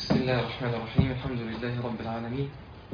بسم الله الرحمن الرحيم الحمد لله رب العالمين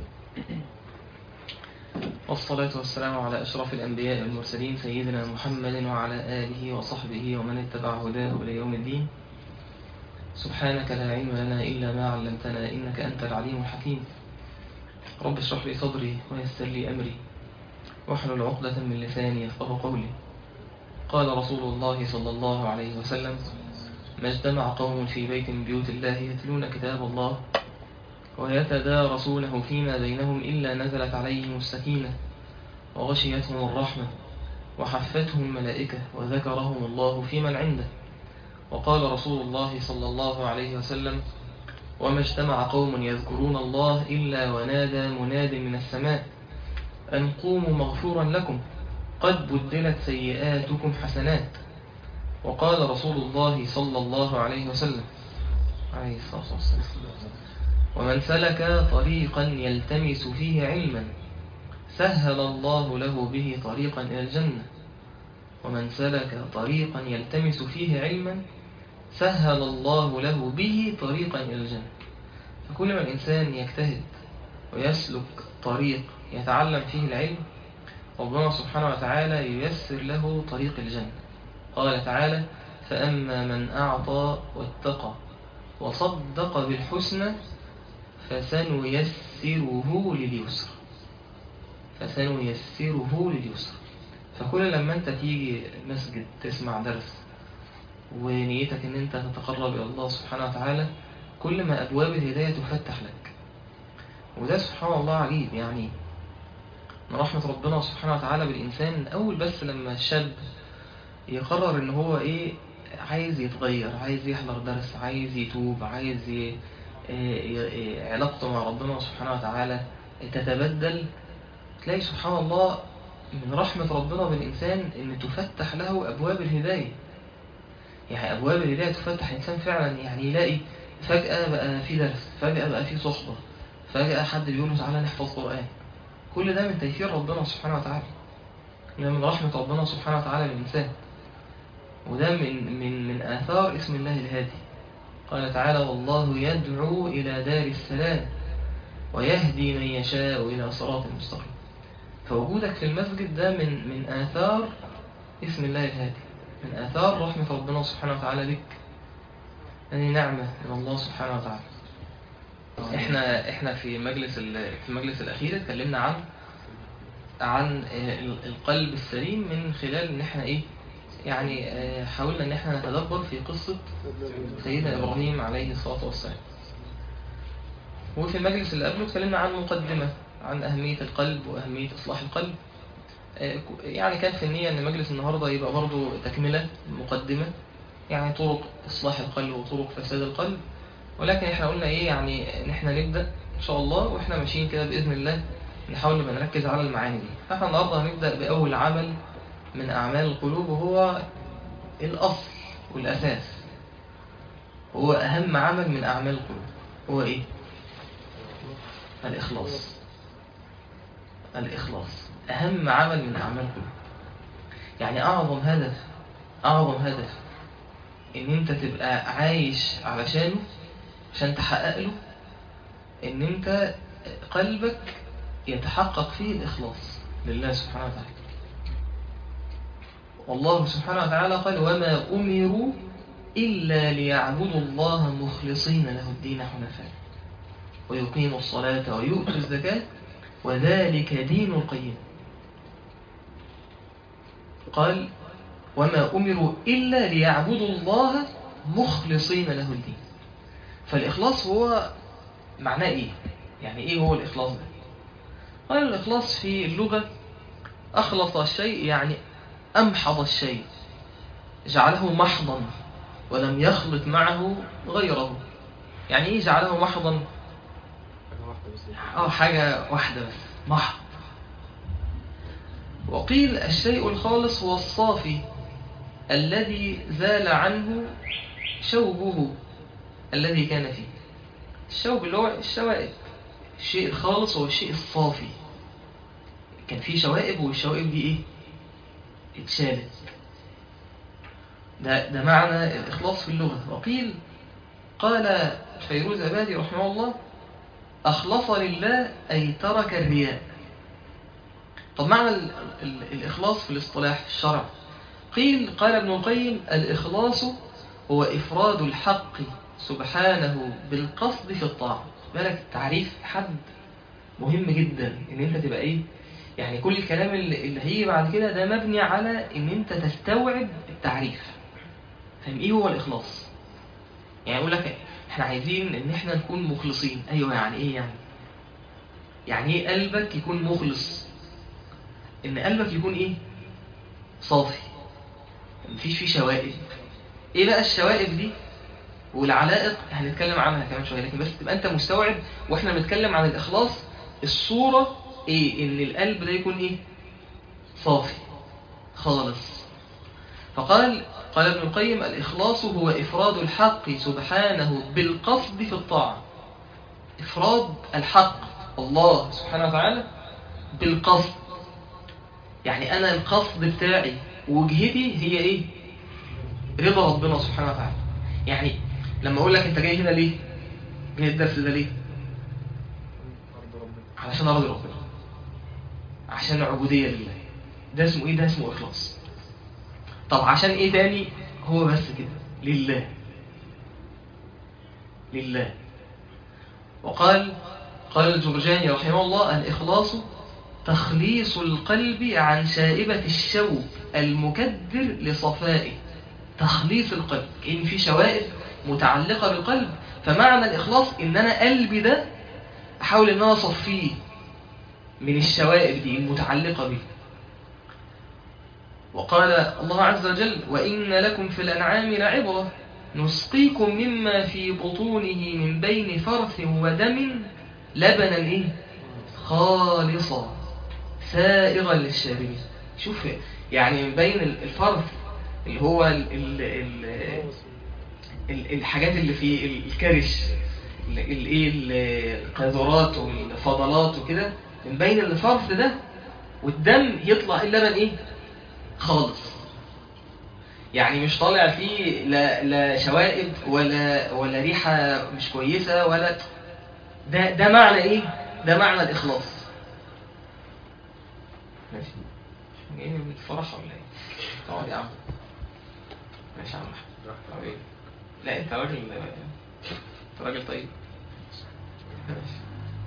والصلاة والسلام على أشرف الأنبياء والمرسلين سيدنا محمد وعلى آله وصحبه ومن اتبع هداه إلى يوم الدين سبحانك لا علم لنا إلا ما علمتنا إنك أنت العليم الحكيم رب اشرح لي صدري ويسر لي أمري واحلل عقدة من لساني يفقه قولي قال رسول الله صلى الله عليه وسلم ما اجتمع قوم في بيت من بيوت الله يتلون كتاب الله ويتدارسونه فيما بينهم إلا نزلت عليهم السكينة وغشيتهم الرحمة وحفتهم الملائكة وذكرهم الله في من عنده وقال رسول الله صلى الله عليه وسلم وما اجتمع قوم يذكرون الله إلا ونادى مناد من السماء أن قوموا مغفورا لكم قد بدلت سيئاتكم حسنات وقال رسول الله صلى الله عليه وسلم عليه الصلاة والسلام ومن سلك طريقا يلتمس فيه علما سهل الله له به طريقا إلى الجنة ومن سلك طريقا يلتمس فيه علما سهل الله له به طريقا إلى الجنة فكل ما الإنسان يجتهد ويسلك طريق يتعلم فيه العلم ربنا سبحانه وتعالى ييسر له طريق الجنة قال تعالى فأما من أعطى واتقى وصدق بالحسنى فسنيسره لليسر فسنيسره لليسر فكل لما انت تيجي مسجد تسمع درس ونيتك ان انت تتقرب الى الله سبحانه وتعالى كل ما ابواب الهداية تفتح لك وده سبحان الله عجيب يعني من رحمة ربنا سبحانه وتعالى بالإنسان أول بس لما الشاب يقرر ان هو ايه عايز يتغير عايز يحضر درس عايز يتوب عايز ي... علاقته مع ربنا سبحانه وتعالى تتبدل تلاقي سبحان الله من رحمة ربنا بالإنسان ان تفتح له أبواب الهداية يعني أبواب الهداية تفتح الإنسان فعلا يعني يلاقي فجأة بقى في درس فجأة بقى في صحبة فجأة حد بيقول له تعالى نحفظ قرآن كل ده من تيسير ربنا سبحانه وتعالى من رحمة ربنا سبحانه وتعالى للإنسان وده من, من, من آثار اسم الله الهادي قال تعالى والله يدعو إلى دار السلام ويهدي من يشاء إلى صراط مستقيم فوجودك في المسجد ده من, من آثار اسم الله الهادي من آثار رحمة ربنا سبحانه وتعالى بك هذه نعمة من الله سبحانه وتعالى احنا احنا في مجلس في المجلس الأخير اتكلمنا عن عن القلب السليم من خلال ان احنا ايه يعني حاولنا ان احنا نتدبر في قصة سيدنا ابراهيم عليه الصلاة والسلام وفي المجلس اللي قبله اتكلمنا عن مقدمة عن اهمية القلب واهمية اصلاح القلب يعني كان في النية ان مجلس النهاردة يبقى برضو تكملة مقدمة يعني طرق اصلاح القلب وطرق فساد القلب ولكن احنا قلنا ايه يعني ان احنا نبدأ ان شاء الله واحنا ماشيين كده باذن الله نحاول نبقى نركز على المعاني دي فاحنا النهارده هنبدأ باول عمل من أعمال القلوب وهو الأصل والأساس هو أهم عمل من أعمال القلوب هو إيه؟ الإخلاص الإخلاص أهم عمل من أعمال القلوب يعني أعظم هدف أعظم هدف إن أنت تبقى عايش علشانه عشان تحقق له إن أنت قلبك يتحقق فيه الإخلاص لله سبحانه وتعالى والله سبحانه وتعالى قال وما أمروا إلا ليعبدوا الله مخلصين له الدين حنفاء ويقيموا الصلاة ويؤتوا الزكاة وذلك دين القيم قال وما أمروا إلا ليعبدوا الله مخلصين له الدين فالإخلاص هو معناه إيه؟ يعني إيه هو الإخلاص ده؟ قال الإخلاص في اللغة أخلص الشيء يعني أمحض الشيء جعله محضا ولم يخلط معه غيره يعني إيه جعله محضا أو حاجة واحدة بس محض وقيل الشيء الخالص هو الصافي الذي زال عنه شوبه الذي كان فيه الشوب اللي هو الشوائب الشيء الخالص هو الشيء الصافي كان فيه شوائب والشوائب دي ايه اتشالت ده, ده معنى الإخلاص في اللغة وقيل قال فيروز أبادي رحمه الله أخلص لله أي ترك الرياء طب معنى ال ال الإخلاص في الاصطلاح في الشرع قيل قال ابن القيم الإخلاص هو إفراد الحق سبحانه بالقصد في الطاعة بالك تعريف حد مهم جدا ان انت تبقى ايه يعني كل الكلام اللي اللي هيجي بعد كده ده مبني على ان انت تستوعب التعريف فاهم ايه هو الاخلاص يعني اقول لك احنا عايزين ان احنا نكون مخلصين ايوه يعني ايه يعني يعني ايه قلبك يكون مخلص ان قلبك يكون ايه صافي مفيش فيه شوائب ايه بقى الشوائب دي والعلائق هنتكلم عنها كمان شويه لكن بس تبقى انت مستوعب واحنا بنتكلم عن الاخلاص الصوره ايه ان القلب ده يكون ايه صافي خالص فقال قال ابن القيم الإخلاص هو إفراد الحق سبحانه بالقصد في الطاعة إفراد الحق الله سبحانه وتعالى بالقصد يعني أنا القصد بتاعي وجهتي هي إيه رضا ربنا سبحانه وتعالى يعني لما أقول لك أنت جاي هنا ليه جاي الدرس ده ليه علشان أرضي ربنا عشان عبودية لله ده اسمه إيه ده اسمه إخلاص طب عشان إيه تاني هو بس كده لله لله وقال قال الجرجاني رحمه الله الإخلاص تخليص القلب عن شائبة الشوب المكدر لصفائه تخليص القلب إن في شوائب متعلقة بالقلب فمعنى الإخلاص إن أنا قلبي ده أحاول إن أنا أصفيه من الشوائب دي المتعلقة به وقال الله عز وجل وإن لكم في الأنعام لعبرة نسقيكم مما في بطونه من بين فرث ودم لبنا إيه؟ خالصا سائغا للشاربين شوف يعني من بين الفرث اللي هو ال ال ال ال الحاجات اللي في الكرش الايه القاذورات والفضلات وكده من بين الفرث ده والدم يطلع اللبن ايه خالص يعني مش طالع فيه لا, لا شوائب ولا ولا ريحه مش كويسه ولا ده ده معنى ايه ده معنى الاخلاص ماشي جايين من الفرح ولا ايه اقعد يا عم ماشي يا عم طب ايه لا انت راجل انت راجل طيب ماشي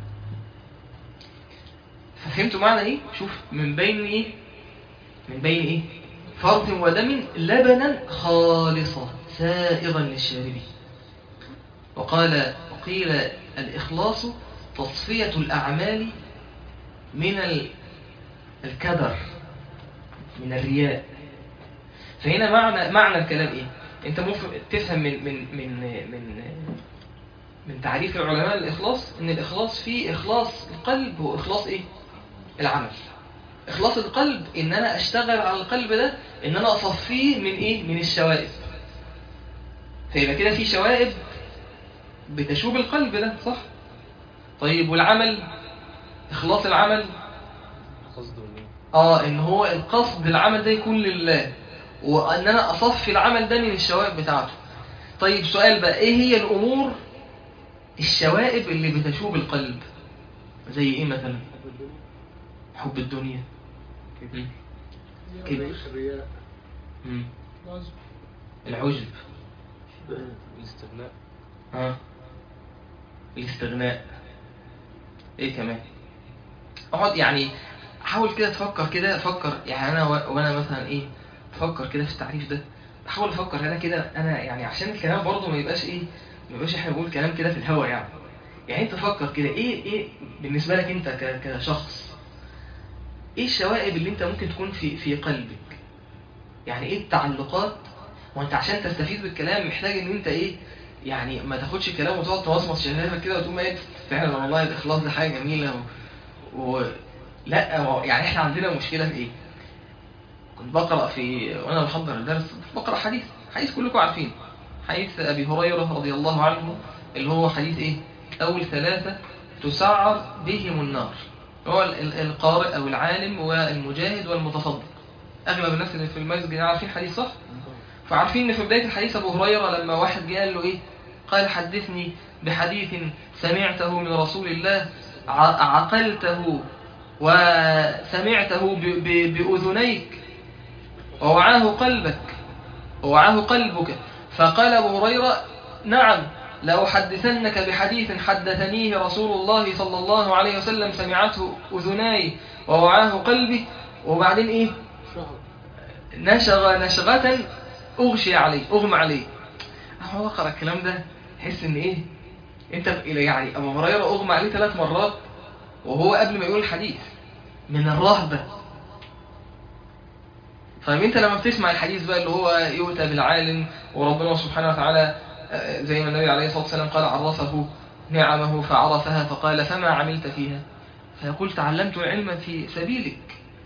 ففهمتوا معنى ايه شوف من بين ايه من بين ايه فرث ودم لبنا خالصا سائغا للشاربين وقال وقيل الإخلاص تصفية الأعمال من الكدر من الرياء فهنا معنى معنى الكلام ايه انت ممكن تفهم من من من من من تعريف العلماء الإخلاص ان الإخلاص فيه إخلاص القلب وإخلاص ايه العمل إخلاص القلب إن أنا أشتغل على القلب ده إن أنا أصفيه من إيه؟ من الشوائب فيبقى كده في شوائب بتشوب القلب ده صح؟ طيب والعمل إخلاص العمل آه إن هو القصد العمل ده يكون لله وأن أنا أصفي العمل ده من الشوائب بتاعته طيب سؤال بقى إيه هي الأمور الشوائب اللي بتشوب القلب زي إيه مثلا؟ حب الدنيا كده الرياء مم. العجب الاستغناء ها الاستغناء ايه كمان اقعد يعني حاول كده تفكر كده فكر يعني انا و- وانا مثلا ايه افكر كده في التعريف ده احاول افكر انا كده انا يعني عشان الكلام برضه ما يبقاش ايه ما يبقاش احنا بنقول كلام كده في الهوا يعني يعني انت فكر كده ايه ايه بالنسبه لك انت ك- كشخص ايه الشوائب اللي انت ممكن تكون في في قلبك يعني ايه التعلقات وانت عشان تستفيد بالكلام محتاج ان انت ايه يعني ما تاخدش الكلام وتقعد توصمص شهادتك كده وتقوم ايه فعلا والله الاخلاص ده حاجه جميله و... و... لا هو- يعني احنا عندنا مشكله في ايه كنت بقرا في وانا بحضر الدرس كنت بقرا حديث حديث كلكم عارفين حديث ابي هريره رضي الله عنه اللي هو حديث ايه اول ثلاثه تسعر بهم النار هو ال- ال- القارئ او العالم والمجاهد والمتصدق اغلب الناس اللي في المسجد عارفين حديث صح فعارفين ان في بدايه الحديث ابو هريره لما واحد جه قال له ايه قال حدثني بحديث سمعته من رسول الله ع- عقلته وسمعته ب- ب- بأذنيك ووعاه قلبك ووعاه قلبك فقال أبو هريرة نعم لأحدثنك بحديث حدثنيه رسول الله صلى الله عليه وسلم سمعته أذناي ووعاه قلبي وبعدين إيه شهر نشغ نشغة أغشي عليه أغمى عليه هو قرأ الكلام ده تحس إن إيه أنت ب- يعني أبو هريرة أغمى عليه ثلاث مرات وهو قبل ما يقول الحديث من الرهبة طيب أنت لما بتسمع الحديث بقى اللي هو يؤتى بالعالم وربنا سبحانه وتعالى آه، زي ما النبي عليه الصلاة والسلام قال عرفه نعمه فعرفها فقال فما عملت فيها فيقول تعلمت العلم في سبيلك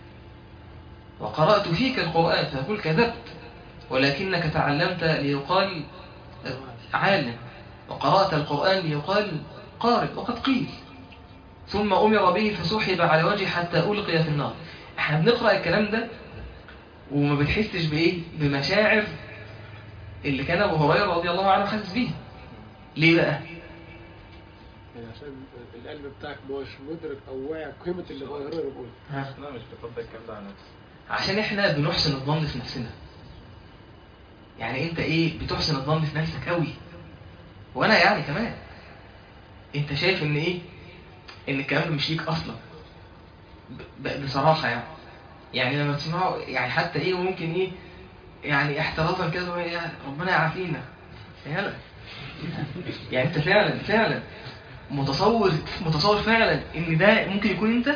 وقرأت فيك القرآن فيقول كذبت ولكنك تعلمت ليقال عالم وقرأت القرآن ليقال قارئ وقد قيل ثم أمر به فسحب على وجهه حتى ألقي في النار احنا بنقرأ الكلام ده وما بتحسش بإيه بمشاعر اللي كان أبو هريرة رضي الله عنه حاسس بيها ليه بقى يعني عشان القلب بتاعك مش مدرك او واعي قيمه اللي ابو هريره بيقول ها؟ انا مش بطبق الكلام ده على نفسي عشان احنا بنحسن الظن في نفسنا يعني انت ايه بتحسن الظن في نفسك قوي وانا يعني كمان انت شايف ان ايه ان الكلام ده مش ليك اصلا ب- ب- بصراحة يعني يعني لما تسمعه يعني حتى ايه ممكن ايه يعني احتراطا كده يعني ربنا يعافينا فعلا يعني انت فعلا فعلا متصور متصور فعلا ان ده ممكن يكون انت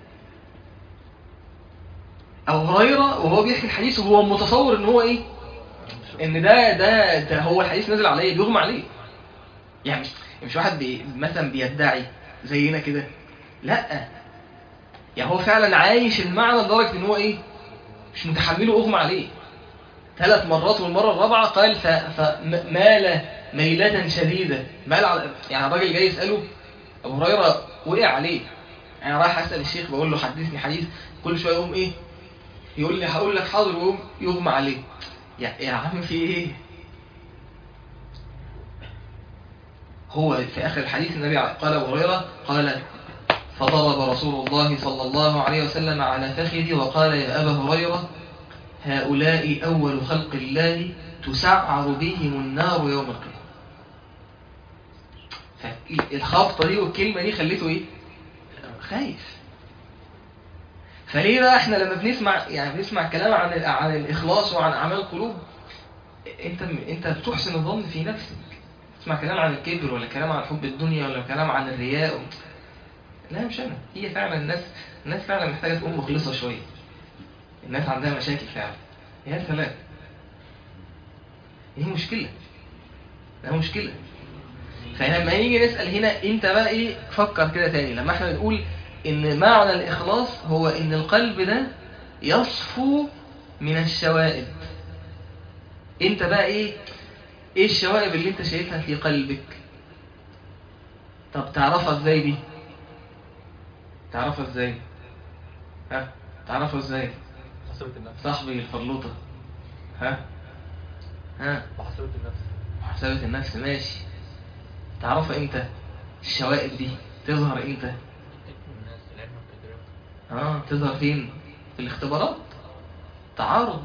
أبو هريرة وهو بيحكي الحديث وهو متصور إن هو إيه؟ إن ده ده ده هو الحديث نازل عليه بيغمى عليه. يعني مش مش واحد بي مثلا بيدعي زينا كده. لأ. يعني هو فعلا عايش المعنى لدرجة إن هو إيه؟ مش متحمله أغمى عليه. ثلاث مرات والمرة الرابعة قال ف- فمال ميلة شديدة. مال على يعني الراجل جاي يسأله أبو هريرة وقع عليه. أنا رايح أسأل الشيخ بقول له حدثني حديث كل شوية يقوم إيه؟ يقول لي هقول لك حاضر ويقوم يغمى عليه يا, يا عم في ايه هو في اخر الحديث النبي قال ابو هريره قال فضرب رسول الله صلى الله عليه وسلم على فخذي وقال يا ابا هريره هؤلاء اول خلق الله تسعر بهم النار يوم القيامه فالخبطه دي والكلمه دي خليته ايه خايف فليه بقى احنا لما بنسمع يعني بنسمع كلام عن عن الاخلاص وعن اعمال القلوب انت انت بتحسن الظن في نفسك تسمع كلام عن الكبر ولا كلام عن حب الدنيا ولا كلام عن الرياء و... لا مش انا هي فعلا الناس الناس فعلا محتاجه تكون مخلصه شويه الناس عندها مشاكل فعلا يا سلام دي مشكله ده مشكله فلما نيجي نسال هنا انت بقى ايه فكر كده تاني لما احنا بنقول ان معنى الاخلاص هو ان القلب ده يصفو من الشوائب انت بقى ايه ايه الشوائب اللي انت شايفها في قلبك طب تعرفها ازاي دي تعرفها ازاي ها تعرفها ازاي محاسبة النفس صاحبي الفرلوطة ها ها محاسبة النفس محاسبة النفس ماشي تعرفها امتى الشوائب دي تظهر امتى الناس العلم والتجربة اه تظهر فين في الاختبارات تعارض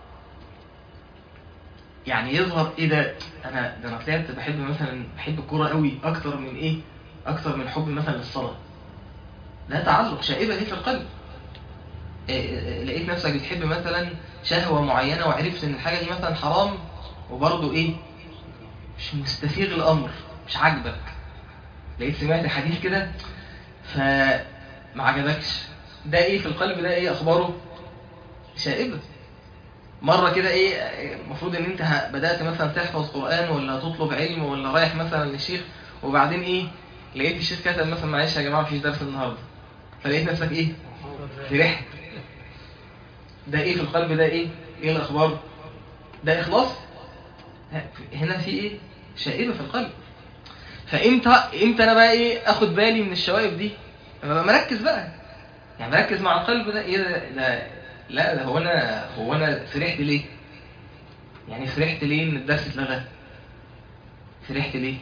يعني يظهر ايه ده انا ده انا طلعت بحب مثلا بحب الكوره قوي اكتر من ايه اكتر من حب مثلا للصلاه ده تعلق شائبه دي في القلب إيه، إيه، لقيت نفسك بتحب مثلا شهوه معينه وعرفت ان الحاجه دي مثلا حرام وبرضه ايه مش مستفيغ الامر مش عاجبك لقيت سمعت حديث كده فما عجبكش ده ايه في القلب ده ايه اخباره شائبه مره كده ايه المفروض ان انت ه- بدات مثلا تحفظ قران ولا تطلب علم ولا رايح مثلا للشيخ وبعدين ايه لقيت الشيخ كتب مثلا معلش يا جماعه مفيش درس النهارده فلقيت نفسك ايه فرحت ده ايه في القلب ده ايه ايه الاخبار ده اخلاص ها، هنا في ايه شائبه في القلب فامتى امتى انا بقى ايه اخد بالي من الشوائب دي لما ابقى مركز بقى يعني مركز مع القلب ده ايه ده, ده لا ده هو انا هو انا فرحت ليه يعني فرحت ليه ان الدرس اتلغى فرحت ليه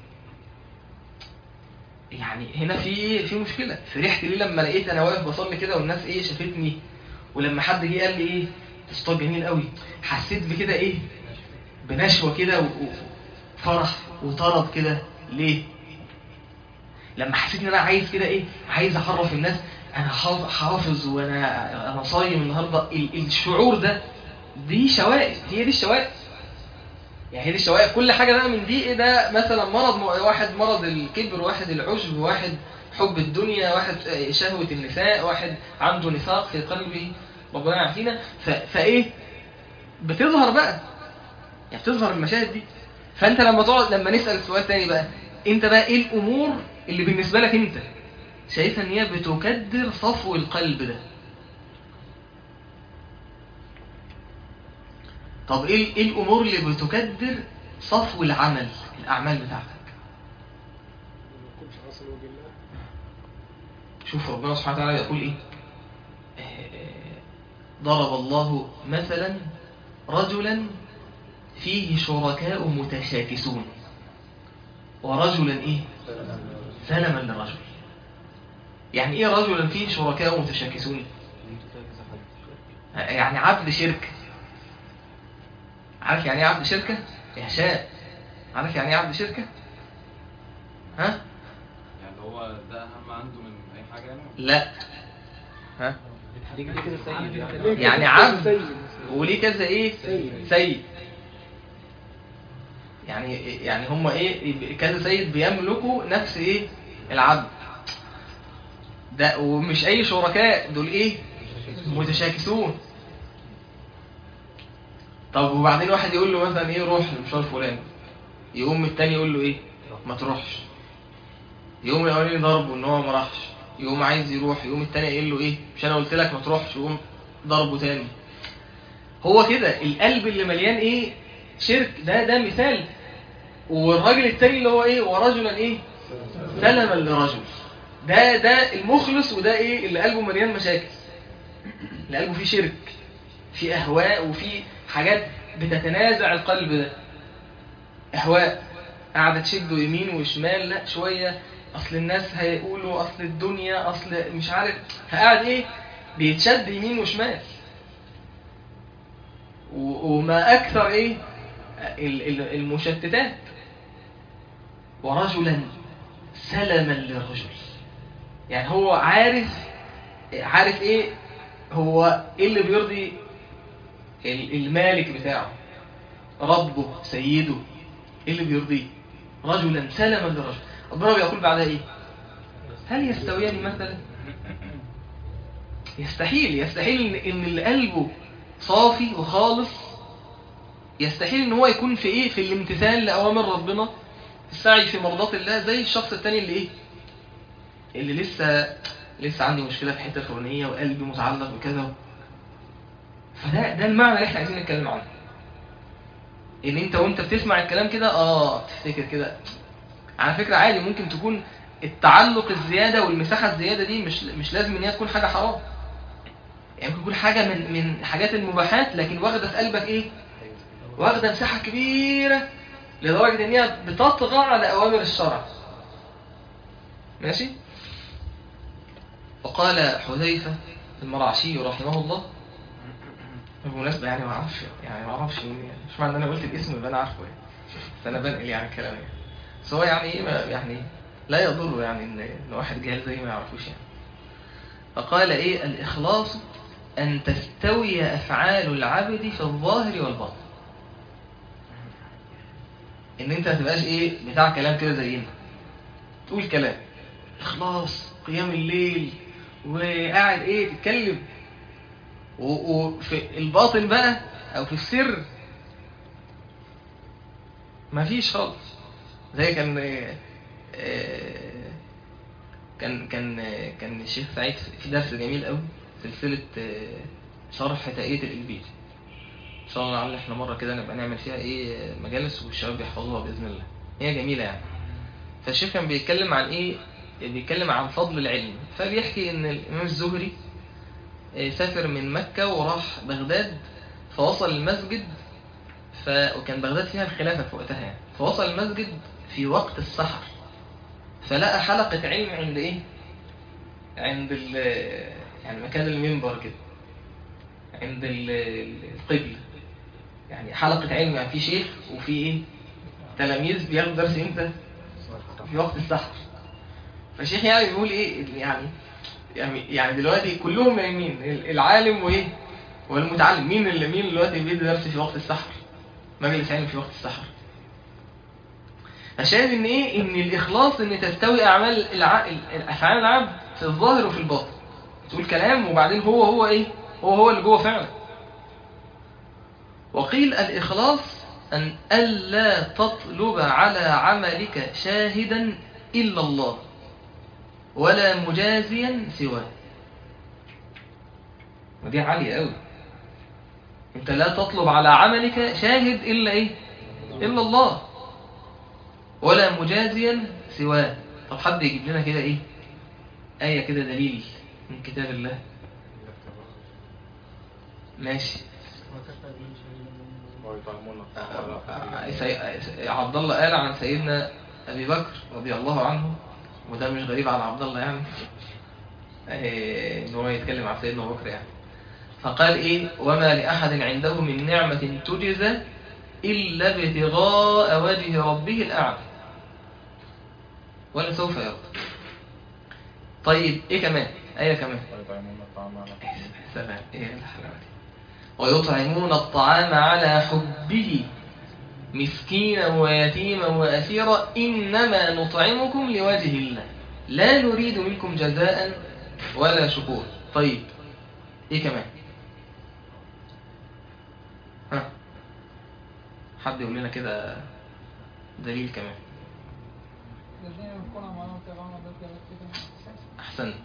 يعني هنا في ايه في مشكله فرحت ليه لما لقيت انا واقف بصلي كده والناس ايه شافتني ولما حد جه قال لي ايه تصطاد جميل قوي حسيت بكده ايه بنشوه كده و- وفرح وطرب كده ليه لما حسيت ان انا عايز كده ايه عايز اعرف الناس انا حاف- حافظ وانا انا صايم النهارده ال- الشعور ده دي شوائب هي دي الشوائب يعني هي دي الشوائب كل حاجه بقى من دي ايه ده مثلا مرض م- واحد مرض الكبر واحد العجب واحد حب الدنيا واحد آه، شهوه النساء واحد عنده نفاق في قلبه ربنا يعافينا ف- فايه بتظهر بقى يعني بتظهر المشاهد دي فانت لما تقعد لما نسال السؤال تاني بقى انت بقى ايه الامور اللي بالنسبه لك انت شايفها ان هي بتكدر صفو القلب ده طب ايه ايه الامور اللي بتكدر صفو العمل الاعمال بتاعتك ما يكونش حاصل وجه الله شوف ربنا سبحانه وتعالى يقول ايه آه، ضرب الله مثلا رجلا فيه شركاء متشاكسون ورجلا ايه سلما للرجل يعني ايه رجلا فيه شركاء متشاكسون يعني عبد شركة عارف يعني ايه عبد شركة يا شاء عارف يعني ايه عبد شركة ها يعني هو ده اهم عنده من اي حاجه يعني لا ها دي كده كده سيد ليه يعني كده؟ يعني كده عبد سيد. وليه كذا ايه سيد. سيد يعني يعني هم ايه كذا سيد بيملكوا نفس ايه العبد ده ومش اي شركاء دول ايه متشاكسون طب وبعدين واحد يقول له مثلا ايه روح لمشوار فلان يقوم التاني يقول له ايه ما تروحش يقوم الاولاني ضربه ان هو ما راحش يقوم عايز يروح يقوم التاني يقول له ايه مش انا قلت لك ما تروحش يقوم ضربه تاني هو كده القلب اللي مليان ايه شرك ده ده مثال والراجل التاني اللي هو ايه ورجلا ايه سلما لرجل ده ده المخلص وده ايه اللي قلبه مليان مشاكل اللي قلبه فيه شرك في اهواء وفي حاجات بتتنازع القلب ده اهواء قاعده تشده يمين وشمال لا شويه اصل الناس هيقولوا اصل الدنيا اصل مش عارف فقاعد ايه بيتشد يمين وشمال و- وما اكثر ايه ال- ال- المشتتات ورجلا سلما للرجل يعني هو عارف عارف ايه هو ايه اللي بيرضي ال- المالك بتاعه ربه سيده ايه اللي بيرضيه رجلا سلما للرجل ربنا بيقول بعدها ايه هل يستويان مثلا يستحيل يستحيل ان إن اللي قلبه صافي وخالص يستحيل ان هو يكون في ايه في الامتثال لاوامر ربنا السعي في مرضات الله زي الشخص التاني اللي ايه اللي لسه لسه عندي مشكله في حته فلانيه وقلبي متعلق بكذا فده ده المعنى اللي احنا عايزين نتكلم عنه ان انت وانت بتسمع الكلام كده اه تفتكر كده على فكره عادي ممكن تكون التعلق الزياده والمساحه الزياده دي مش مش لازم ان هي تكون حاجه حرام يعني ممكن تكون حاجه من من حاجات المباحات لكن واخده في قلبك ايه واخده مساحه كبيره لدرجه ان هي بتطغى على اوامر الشرع ماشي وقال حذيفه المرعشي رحمه الله بالمناسبة يعني ما اعرفش يعني ما اعرفش مين يعني مش معنى ان انا قلت الاسم يبقى انا عارفه يعني بس انا بنقل يعني الكلام يعني بس هو يعني ايه ما- يعني لا يضر يعني ان ان واحد جاهل زي ما يعرفوش يعني فقال ايه الاخلاص ان تستوي افعال العبد في الظاهر والباطن ان انت ما تبقاش ايه بتاع كلام كده زينا تقول كلام اخلاص قيام الليل وقاعد ايه تتكلم و- وفي الباطن بقى او في السر مفيش خالص زي كان آه، كان كان آه، كان الشيخ سعيد في درس جميل قوي سلسلة آه، شرح تأييد الإنجيل إن شاء الله لعل احنا مرة كده نبقى نعمل فيها إيه مجالس والشباب يحفظوها بإذن الله هي جميلة يعني فالشيخ كان بيتكلم عن إيه بيتكلم عن فضل العلم فبيحكي إن الإمام الزهري آه، سافر من مكة وراح بغداد فوصل المسجد ف... وكان بغداد فيها الخلافة في وقتها يعني فوصل المسجد في وقت السحر فلقى حلقة علم عند ايه عند ال يعني مكان المنبر كده عند ال- ال- القبلة يعني حلقة علم يعني في شيخ وفي ايه تلاميذ بياخدوا درس امتى في وقت السحر فالشيخ يعني بيقول ايه يعني يعني يعني دلوقتي كلهم نايمين العالم وايه والمتعلم مين اللي مين دلوقتي بيدي درس في وقت السحر مجلس علم في وقت السحر فشاهد ان ايه ان الاخلاص ان تستوي اعمال الع... افعال العبد في الظاهر وفي الباطن تقول كلام وبعدين هو هو ايه هو هو اللي جوه فعلا وقيل الاخلاص ان الا تطلب على عملك شاهدا الا الله ولا مجازيا سواه ودي عالية قوي انت لا تطلب على عملك شاهد الا ايه الا الله ولا مجازيا سواه طب حد يجيب لنا كده ايه آية كده دليل من كتاب الله ماشي ويطعمون آه، سي- عبد الله قال عن سيدنا ابي بكر رضي الله عنه وده مش غريب على عبد الله يعني آه، ان هو يتكلم عن سيدنا ابو بكر يعني فقال ايه وما لاحد عنده من نعمه تجزى الا ابتغاء وجه ربه الاعلى ولا سوف يرضى طيب ايه كمان ايه كمان ويطعمون الطعام على سلام ايه الحلاوه دي ويطعمون الطعام على حبه مسكينا ويتيما واسيرا انما نطعمكم لوجه الله لا نريد منكم جزاء ولا شكور طيب ايه كمان ها حد يقول لنا كده دليل كمان احسنت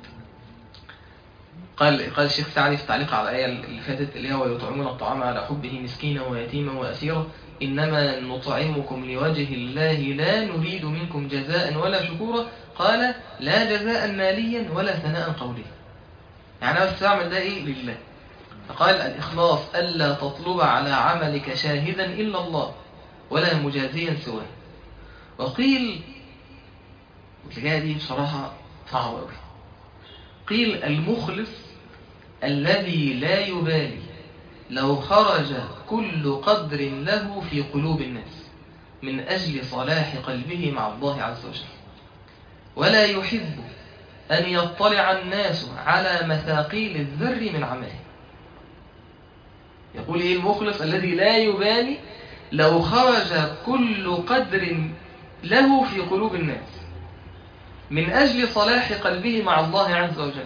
قال قال الشيخ سعدي في التعليق على الآية اللي فاتت اللي هو يطعمون الطعام على حبه مسكينا ويتيما وأسيرا إنما نطعمكم لوجه الله لا نريد منكم جزاء ولا شكورا قال لا جزاء ماليا ولا ثناء قوليا يعني أنا بس بعمل ده إيه لله فقال الإخلاص ألا تطلب على عملك شاهدا إلا الله ولا مجازيا سواه وقيل الحكاية دي بصراحة صعبة أوي قيل المخلص الذي لا يبالي لو خرج كل قدر له في قلوب الناس من أجل صلاح قلبه مع الله عز وجل ولا يحب أن يطلع الناس على مثاقيل الذر من عمله يقول إيه المخلص الذي لا يبالي لو خرج كل قدر له في قلوب الناس من أجل صلاح قلبه مع الله عز وجل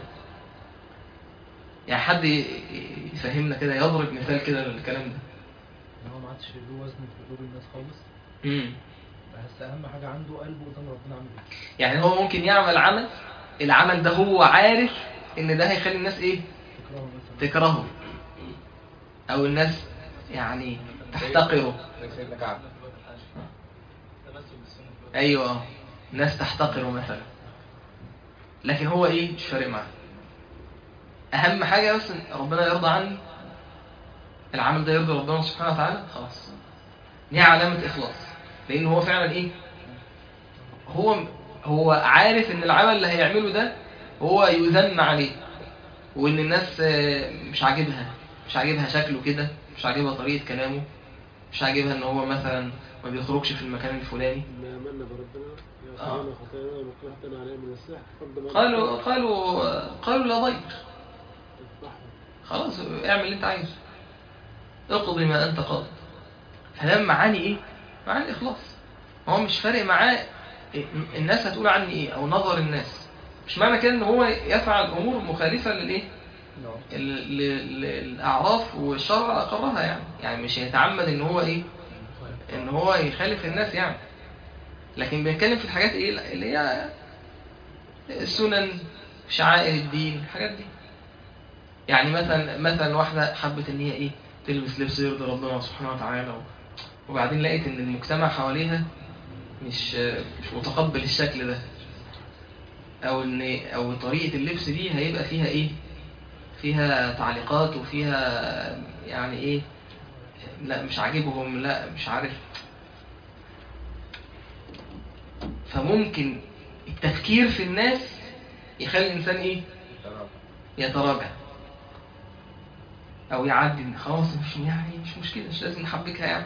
يعني حد يفهمنا كده يضرب مثال كده للكلام ده ان هو ما عادش له وزن في قلوب الناس خالص مم. بس اهم حاجه عنده قلبه قدام ربنا عامل ايه يعني هو ممكن يعمل عمل العمل ده هو عارف ان ده هيخلي الناس ايه تكرهه مثلا تكرهه او الناس يعني تحتقره زي سيدنا كعب ايوه آه. ناس تحتقره مثلا لكن هو ايه مش فارق معاه اهم حاجه بس إن ربنا يرضى عني العمل ده يرضي ربنا سبحانه وتعالى خلاص دي علامه اخلاص لان هو فعلا ايه هو هو عارف ان العمل اللي هيعمله ده هو يذم عليه وان الناس آه، مش عاجبها مش عاجبها شكله كده مش عاجبها طريقه كلامه مش عاجبها ان هو مثلا ما بيخرجش في المكان الفلاني إن آمنا بربنا آه. يغفر لنا خطايانا ومكرهتنا عليه من السحر قدم قالوا قالوا قالوا لا ضير تذبحه. خلاص اعمل اللي انت عايزه اقضي ما انت قاضي فده معاني ايه معاني الاخلاص هو مش فارق معاه إيه- الناس هتقول عني ايه او نظر الناس مش معنى كده ان هو يفعل امور مخالفه للايه ال- ل- ل- الاعراف والشرع اقرها يعني يعني مش هيتعمد ان هو ايه ان هو يخالف الناس يعني لكن بنتكلم في الحاجات ايه اللي هي سنن شعائر الدين الحاجات دي يعني مثلا مثلا واحده حبت ان هي ايه تلبس لبس يرضي ربنا سبحانه وتعالى و- وبعدين لقيت ان المجتمع حواليها مش مش متقبل الشكل ده او ان او طريقه اللبس دي هيبقى فيها ايه فيها تعليقات وفيها يعني ايه لا مش عاجبهم لا مش عارف فممكن التفكير في الناس يخلي الإنسان إيه يتراجع أو يعدي خلاص مش يعني مش مشكلة مش لازم نحبكها يعني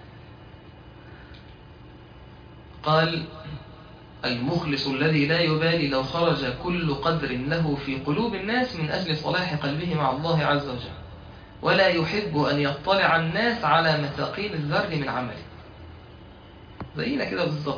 قال المخلص الذي لا يبالي لو خرج كل قدر له في قلوب الناس من أجل صلاح قلبه مع الله عز وجل ولا يحب أن يطلع الناس على مثاقيل الذر من عمله زينا كده بالظبط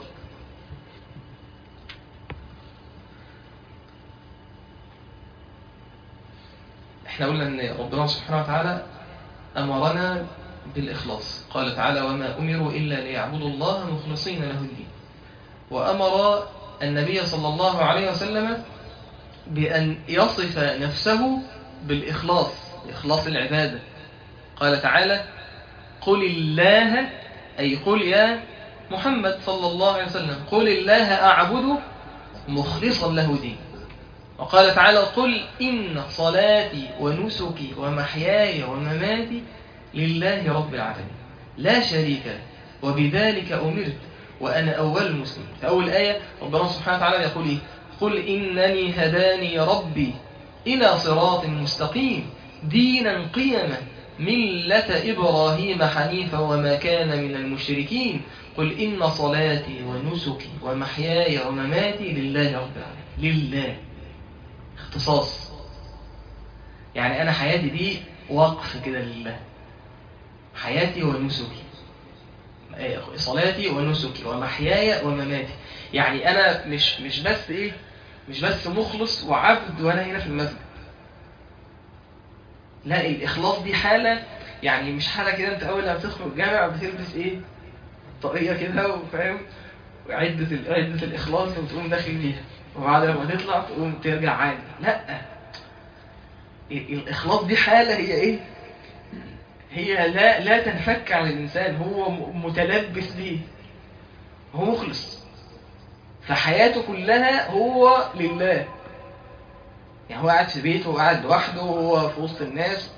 احنا قلنا ان ربنا سبحانه وتعالى امرنا بالاخلاص قال تعالى وما امروا الا ليعبدوا الله مخلصين له الدين وامر النبي صلى الله عليه وسلم بان يصف نفسه بالاخلاص اخلاص العباده قال تعالى قل الله اي قل يا محمد صلى الله عليه وسلم قل الله اعبد مخلصا له دين وقال تعالى قل إن صلاتي ونسكي ومحياي ومماتي لله رب العالمين لا شريك له وبذلك أمرت وأنا أول المسلمين في أول آية ربنا سبحانه وتعالى يقول إيه قل إنني هداني ربي إلى صراط مستقيم دينا قيما ملة إبراهيم حنيفا وما كان من المشركين قل إن صلاتي ونسكي ومحياي ومماتي لله رب العالمين لله اختصاص يعني أنا حياتي دي وقف كده لله حياتي ونسكي صلاتي ونسكي ومحياي ومماتي يعني أنا مش مش بس إيه مش بس مخلص وعبد وأنا هنا في المسجد لا الإخلاص دي حالة يعني مش حالة كده أنت أول لما تدخل الجامع بتلبس إيه طاقية كده وفاهم عدة ال- عدة الإخلاص وتقوم داخل بيها وبعد ما تطلع تقوم ترجع عادي لا ال- الإخلاص دي حالة هي إيه هي لا لا تنفك عن الإنسان هو م- متلبس بيه هو مخلص فحياته كلها هو لله يعني هو قاعد في بيته وقاعد لوحده وهو في وسط الناس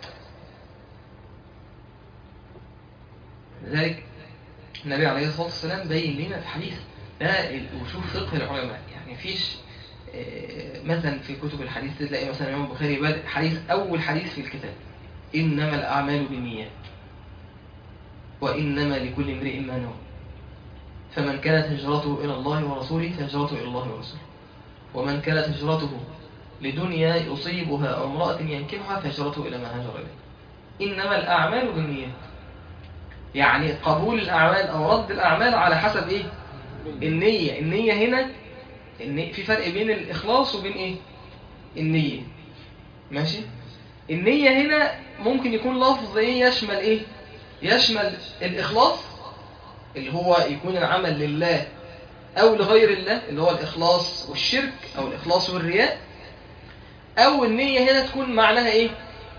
لذلك النبي عليه الصلاة والسلام بين لنا في حديث ده ال- وشوف فقه العلماء يعني مفيش آه، مثلا في كتب الحديث تلاقي مثلا الإمام البخاري بادئ حديث أول حديث في الكتاب إنما الأعمال بالنيات وإنما لكل امرئ ما نوى فمن كانت هجرته إلى الله ورسوله فهجرته إلى الله ورسوله ومن كانت هجرته لدنيا يصيبها أو امرأة ينكحها فهجرته إلى ما هاجر إليه إنما الأعمال بالنيات يعني قبول الأعمال أو رد الأعمال على حسب إيه النية النية هنا النية في فرق بين الإخلاص وبين إيه النية ماشي النية هنا ممكن يكون لفظ إيه يشمل إيه يشمل الإخلاص اللي هو يكون العمل لله أو لغير الله اللي هو الإخلاص والشرك أو الإخلاص والرياء أو النية هنا تكون معناها إيه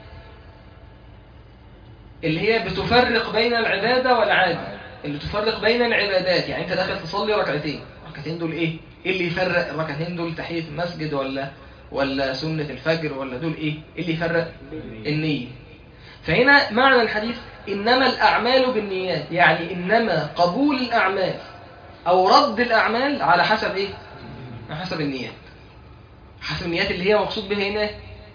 اللي هي بتفرق بين العبادة والعادة اللي تفرق بين العبادات يعني انت داخل تصلي ركعتين الركعتين دول ايه ايه اللي يفرق الركعتين دول تحية المسجد ولا ولا سنة الفجر ولا دول ايه ايه اللي يفرق النية فهنا معنى الحديث انما الاعمال بالنيات يعني انما قبول الاعمال او رد الاعمال على حسب ايه على حسب النيات حسب النيات اللي هي مقصود بها هنا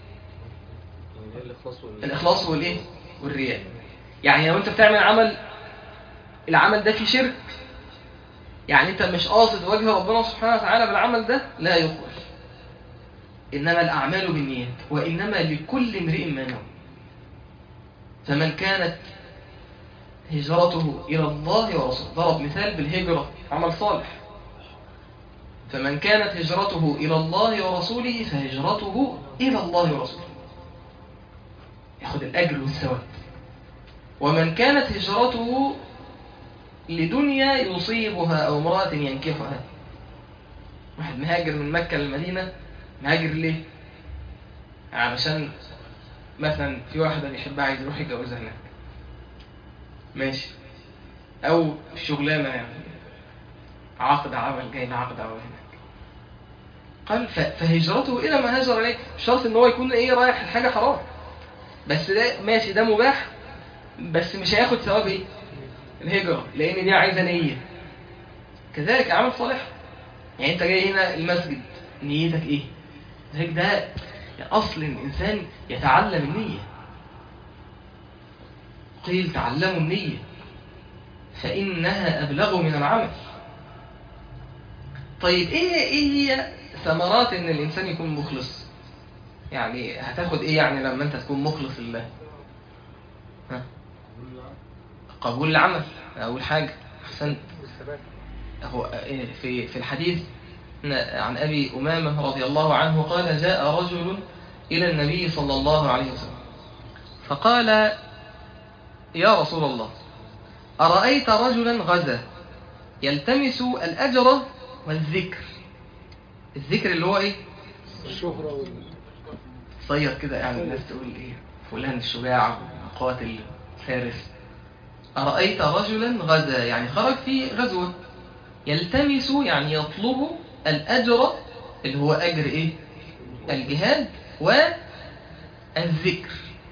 الإخلاص والإيه؟ والرياء يعني لو أنت بتعمل عمل العمل ده فيه شرك يعني أنت مش قاصد وجه ربنا سبحانه وتعالى بالعمل ده لا يقبل إنما الأعمال بالنيات وإنما لكل امرئ ما نوى فمن كانت هجرته إلى الله ورسوله ضرب مثال بالهجرة عمل صالح فمن كانت هجرته إلى الله ورسوله فهجرته إلى الله ورسوله ياخد الأجر والثواب ومن كانت هجرته لدنيا يصيبها أو امرأة ينكحها واحد مهاجر من مكة للمدينة مهاجر ليه؟ علشان مثلا في واحدة بيحبها عايز يروح يتجوزها هناك ماشي أو شغلانة يعني عقد عمل جاي عقد عمل هناك قال ف- فهجرته إلى ما هاجر إليه مش شرط إن هو يكون إيه رايح لحاجة حرام بس ده ماشي ده مباح بس مش هياخد ثواب ايه الهجرة لان دي عايزة نية كذلك اعمال صالحة يعني انت جاي هنا المسجد نيتك ايه هيك ده يعني اصل الانسان يتعلم النية قيل تعلموا النية فإنها أبلغ من العمل طيب إيه, إيه هي ثمرات إن الإنسان يكون مخلص يعني هتاخد إيه يعني لما أنت تكون مخلص لله ها؟ قبول العمل أول حاجة أحسنت والثبات هو في في الحديث عن أبي أمامة رضي الله عنه قال جاء رجل إلى النبي صلى الله عليه وسلم فقال يا رسول الله أرأيت رجلا غزا يلتمس الأجر والذكر الذكر اللي هو إيه الشهرة وال... صير كده يعني الناس تقول إيه فلان الشجاع قاتل فارس أرأيت رجلا غزا يعني خرج في غزوة يلتمس يعني يطلب الأجر اللي هو أجر إيه الجهاد والذكر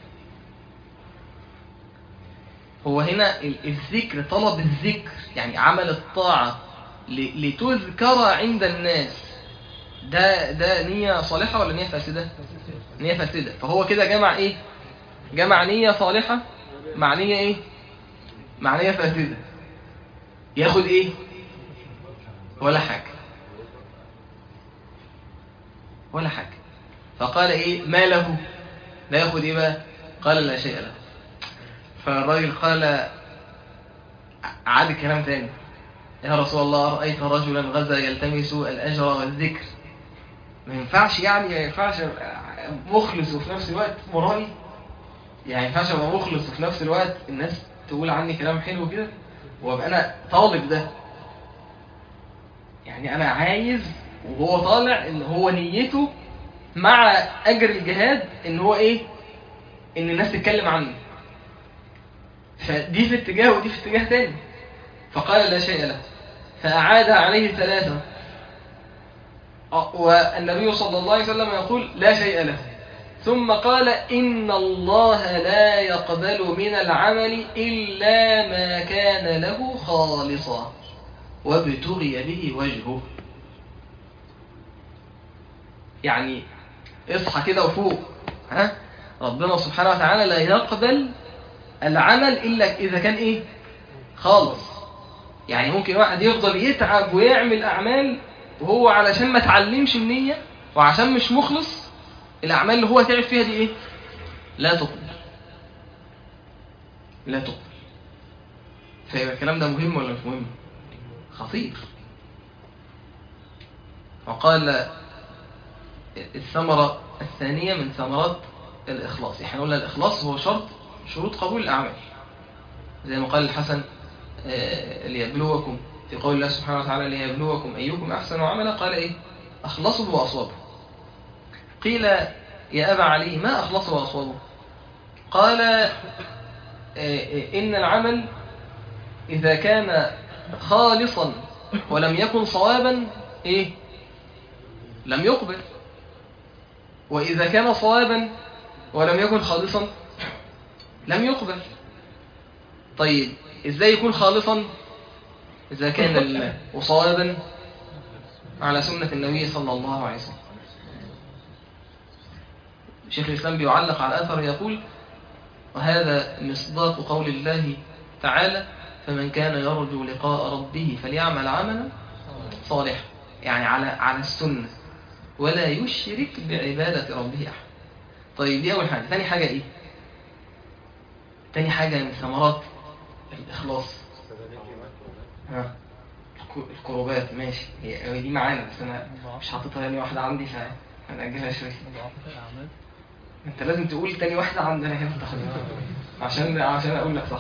هو هنا ال- الذكر طلب الذكر يعني عمل الطاعة ل- لتذكر عند الناس ده ده نية صالحة ولا نية فاسدة؟ نية فاسدة فهو كده جمع ايه؟ جمع نية صالحة مع نية ايه؟ مع نية فاسدة ياخد ايه؟ ولا حاجة ولا حاجة فقال ايه؟ ما له؟ لا ياخد ايه بقى؟ قال لا شيء له فالراجل قال عاد الكلام تاني يا رسول الله رأيت رجلا غزا يلتمس الأجر والذكر ما ينفعش يعني ما ينفعش أبقى مخلص وفي نفس الوقت مرائي يعني ما ينفعش ابقى مخلص وفي نفس الوقت الناس تقول عني كلام حلو كده وابقى انا طالب ده يعني انا عايز وهو طالع ان هو نيته مع اجر الجهاد ان هو ايه ان الناس تتكلم عنه فدي في اتجاه ودي في اتجاه تاني فقال لا شيء له فأعاد عليه ثلاثة أه، والنبي صلى الله عليه وسلم يقول لا شيء له ثم قال إن الله لا يقبل من العمل إلا ما كان له خالصا وابتغي به وجهه يعني اصحى كده وفوق ها ربنا سبحانه وتعالى لا يقبل العمل إلا إذا كان إيه خالص يعني ممكن واحد يفضل يتعب ويعمل أعمال وهو علشان ما تعلمش النية وعشان مش مخلص الأعمال اللي هو تعب فيها دي إيه لا تقبل لا تقبل فيبقى الكلام ده مهم ولا مش مهم خطير وقال الثمرة الثانية من ثمرات الإخلاص احنا قلنا الإخلاص هو شرط شروط قبول الأعمال زي ما قال الحسن آه، ليبلوكم في قول الله سبحانه وتعالى ليبلوكم أيكم أحسن عملا قال إيه أخلصه وأصوبه قيل يا أبا علي ما أخلصه وأصوبه قال آه، آه، إن العمل إذا كان خالصا ولم يكن صوابا إيه لم يقبل وإذا كان صوابا ولم يكن خالصا لم يقبل طيب ازاي يكون خالصا اذا كان لله وصوابا على سنة النبي صلى الله عليه وسلم شيخ الإسلام بيعلق على الأثر يقول وهذا مصداق قول الله تعالى فمن كان يرجو لقاء ربه فليعمل عملا صالحا يعني على على السنة ولا يشرك بعبادة ربه أحد طيب دي أول حاجة ثاني حاجة إيه تاني حاجة من ثمرات الإخلاص ها الك- الكروبات ماشي هي هي دي معانا بس أنا مش حاططها تاني واحدة عندي فهنأجلها شوية مضاعفات الأعمال أنت لازم تقول تاني واحدة عندنا هنا تاخدها عشان عشان أقول لك صح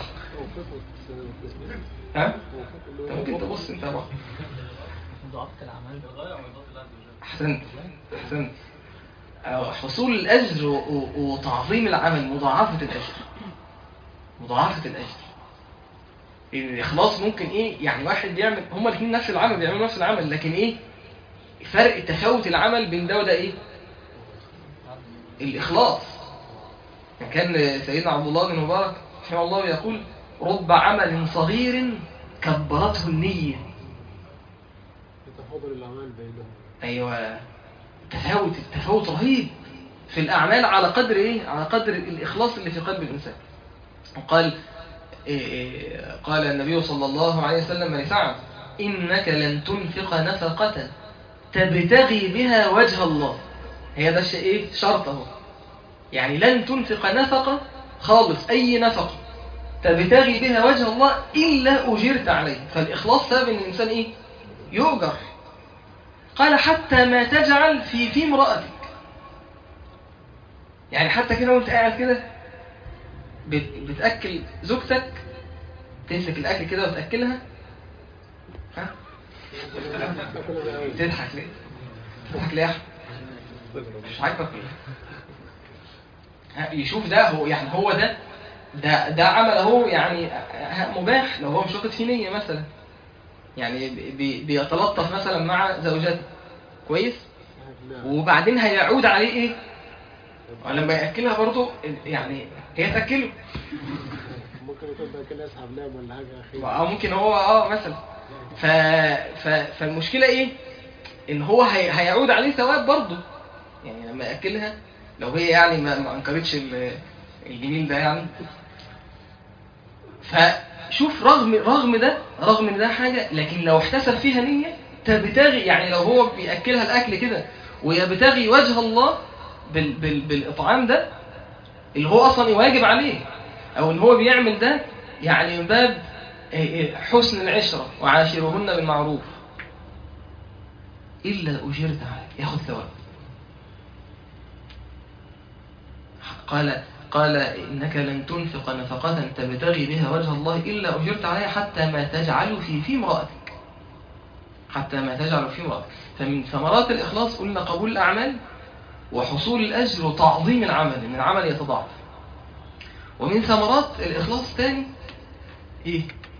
ها؟ أنت ممكن تبص أنت بقى مضاعفات الأعمال أحسنت أحسنت آه، حصول الأجر و- و- وتعظيم العمل مضاعفة الأجر مضاعفة الأجر الإخلاص ممكن إيه يعني واحد بيعمل هما الاثنين نفس العمل بيعملوا نفس العمل لكن إيه فرق تفاوت العمل بين ده وده إيه الإخلاص كان سيدنا عبد الله بن مبارك رحمه الله يقول رب عمل صغير كبرته النية يتفاضل الاعمال بينهم أيوة تفاوت التفاوت رهيب في الأعمال على قدر إيه؟ على قدر الإخلاص اللي في قلب الإنسان وقال إيه إيه قال النبي صلى الله عليه وسلم لسعد إنك لن تنفق نفقة تبتغي بها وجه الله هي ده الشيء إيه؟ شرطه يعني لن تنفق نفقة خالص أي نفقة تبتغي بها وجه الله إلا أجرت عليه فالإخلاص سبب إن الإنسان إيه؟ يؤجر قال حتى ما تجعل في في امرأتك يعني حتى كده وانت قاعد كده بت- بتأكل زوجتك تمسك الأكل كده وتأكلها ها تاكل انا قوي تضحك ليه؟ تضحك ليه يا أحمد؟ مش عاجبك ولا إيه؟ ها، يشوف ده هو يعني هو ده ده ده عمل اهو يعني ه- مباح لو هو مش واخد فيه نية مثلا يعني بي- بيتلطف مثلا مع زوجته كويس نعم. وبعدين هيعود عليه ايه ولما ياكلها برضه يعني هي تاكله ممكن يكون بقى كده يسحب نام ولا حاجه اخير او ممكن هو اه مثلا ف... ف... فالمشكله ايه ان هو هي... هيعود عليه ثواب برضه يعني لما ياكلها لو هي يعني ما, ما انكرتش ال- الجميل ده يعني فشوف رغم رغم ده رغم ان ده حاجه لكن لو احتسب فيها نيه تبتغي يعني لو هو بياكلها الاكل كده ويبتغي وجه الله بال... بال... بالاطعام ده اللي هو اصلا واجب عليه او ان هو بيعمل ده يعني من باب إيه إيه حسن العشره وعاشرهن بالمعروف الا اجرت عليه ياخد ثواب قال قال انك لن تنفق نفقه تبتغي بها وجه الله الا اجرت عليها حتى ما تجعل في في امراتك حتى ما تجعل في امراتك فمن ثمرات الاخلاص قلنا قبول الاعمال وحصول الاجر وتعظيم العمل ان العمل يتضاعف ومن ثمرات الإخلاص تاني إيه؟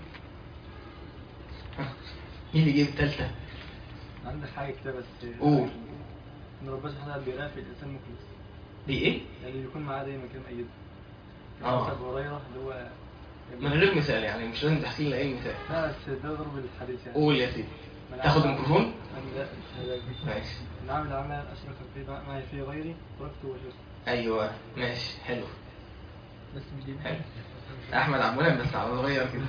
ها، مين اللي جايب التالتة؟ عندك حاجة كده بس قول إن ربنا سبحانه وتعالى بيراقب الإنسان مخلص دي إيه؟ يعني بيكون معاه دايما كده مأيده آه. أبو هريرة اللي هو من غير مثال يعني مش لازم تحكي لنا أي مثال لا بس ده ضرب الحديث يعني قول يا سيدي من تاخد عمل- الميكروفون؟ من لا مش هذاك. ماشي من عمل عمل أشرك فيه معي فيه غيري تركته وشركته أيوه ماشي حلو بس مش دي حلو أحمد عبولان بس على صغير كده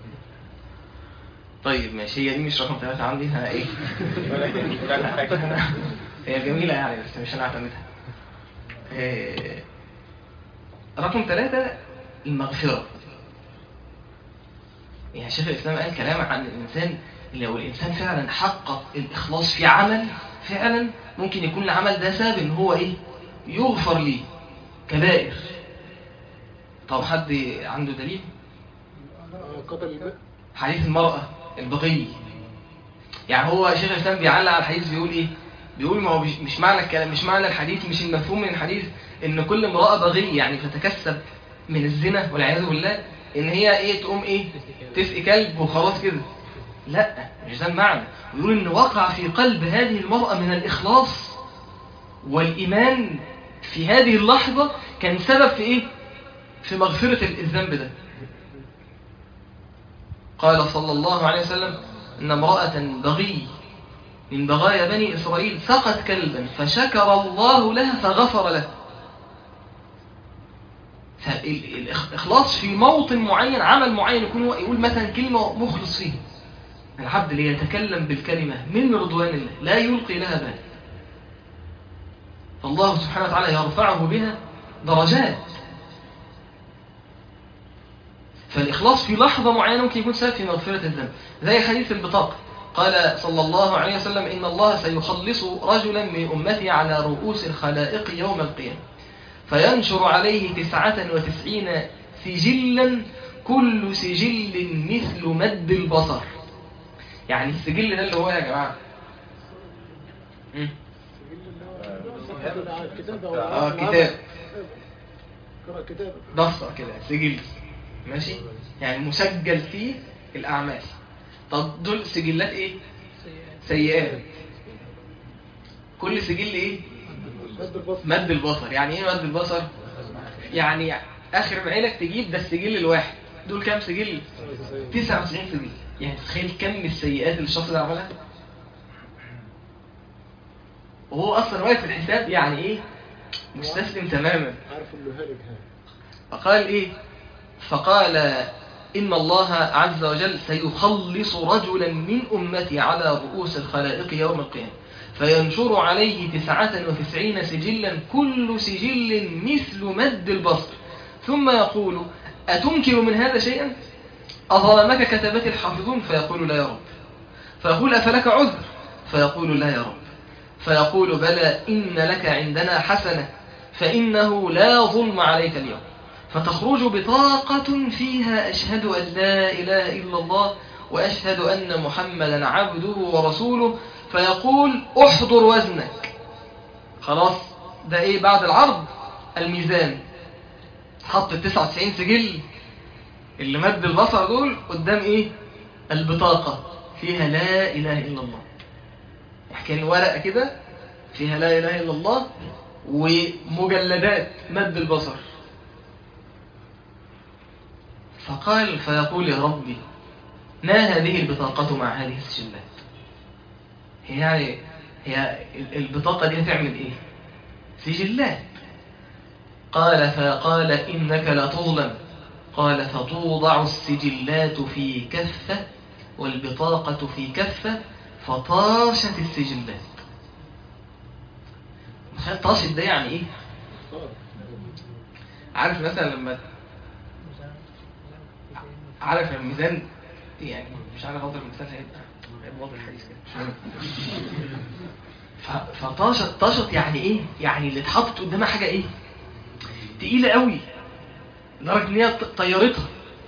طيب ماشي هي دي مش رقم ثلاثة عندي ها إيه؟ هي جميلة يعني بس مش أنا أعتمدها إيه، رقم ثلاثة المغفرة يعني شيخ الإسلام قال كلام عن الإنسان لو الإنسان فعلا حقق الإخلاص في عمل فعلا ممكن يكون العمل ده سبب إن هو إيه يغفر ليه كبائر طب حد عنده دليل آه، قتل الم- حديث المرأة البغي يعني هو شيخ الإسلام بيعلق على الحديث بيقول إيه بيقول ما هو مش- مش معنى الكلام مش معنى الحديث مش المفهوم من الحديث إن كل امرأة بغي يعني تتكسب من الزنا والعياذ بالله إن هي إيه تقوم إيه تسقي كلب وخلاص كده لا مش ده المعنى بيقول إن وقع في قلب هذه المرأة من الإخلاص والإيمان في هذه اللحظة كان سبب في إيه في مغفرة الذنب ده قال صلى الله عليه وسلم إن امرأة بغي من بغايا بني إسرائيل سقت كلبا فشكر الله لها فغفر له فالإخلاص في موطن معين عمل معين يكون هو يقول مثلا كلمة مخلص فيه العبد ليتكلم بالكلمة من رضوان الله لا يلقي لها بال فالله سبحانه وتعالى يرفعه بها درجات فالإخلاص في لحظة معينة ممكن يكون سبب في مغفرة الذنب زي حديث البطاقة قال صلى الله عليه وسلم إن الله سيخلص رجلا من أمتي على رؤوس الخلائق يوم القيامة فينشر عليه تسعة وتسعين سجلا كل سجل مثل مد البصر يعني السجل ده اللي هو إيه يا جماعة مم. كده على الكتاب أو اه على كتاب قرأ كتاب دفتر كده سجل ماشي يعني مسجل فيه الأعمال طب دول سجلات إيه سيئات كل سجل إيه مد البصر مد البصر يعني إيه مد البصر يعني اخر ما عينك تجيب ده السجل الواحد دول كام سجل 99 سجل يعني تخيل كم السيئات اللي الشخص ده عملها وهو اصلا واقف في الحساب يعني ايه مستسلم تماما عارف انه هلك ها فقال ايه فقال ان الله عز وجل سيخلص رجلا من امتي على رؤوس الخلائق يوم القيامه فينشر عليه تسعة وتسعين سجلا كل سجل مثل مد البصر ثم يقول أتنكر من هذا شيئا أظلمك كتبت الحافظون فيقول لا يا رب فيقول أفلك عذر فيقول لا يا رب فيقول بلى إن لك عندنا حسنة فإنه لا ظلم عليك اليوم فتخرج بطاقة فيها أشهد أن لا إله إلا الله وأشهد أن محمدا عبده ورسوله فيقول احضر وزنك خلاص ده ايه بعد العرض الميزان حط ال 99 سجل اللي مد البصر دول قدام ايه البطاقة فيها لا إله إلا الله كان ورقة كده فيها لا إله إلا الله ومجلدات مد البصر فقال فيقول يا ربي ما هذه البطاقة مع هذه السجلات هي يعني هي البطاقة دي هتعمل ايه سجلات قال فقال إنك لا تظلم قال فتوضع السجلات في كفة والبطاقة في كفة فطاشت السجلات تخيل طاشت ده يعني ايه عارف مثلا لما عارف الميزان يعني مش عارف اوضح المثال هيبقى هيبقى واضح الحديث كده مش عارف. ف- فطاشت طاشت يعني ايه يعني اللي اتحطت قدامها حاجه ايه تقيله قوي لدرجه ان هي ط- طيرتها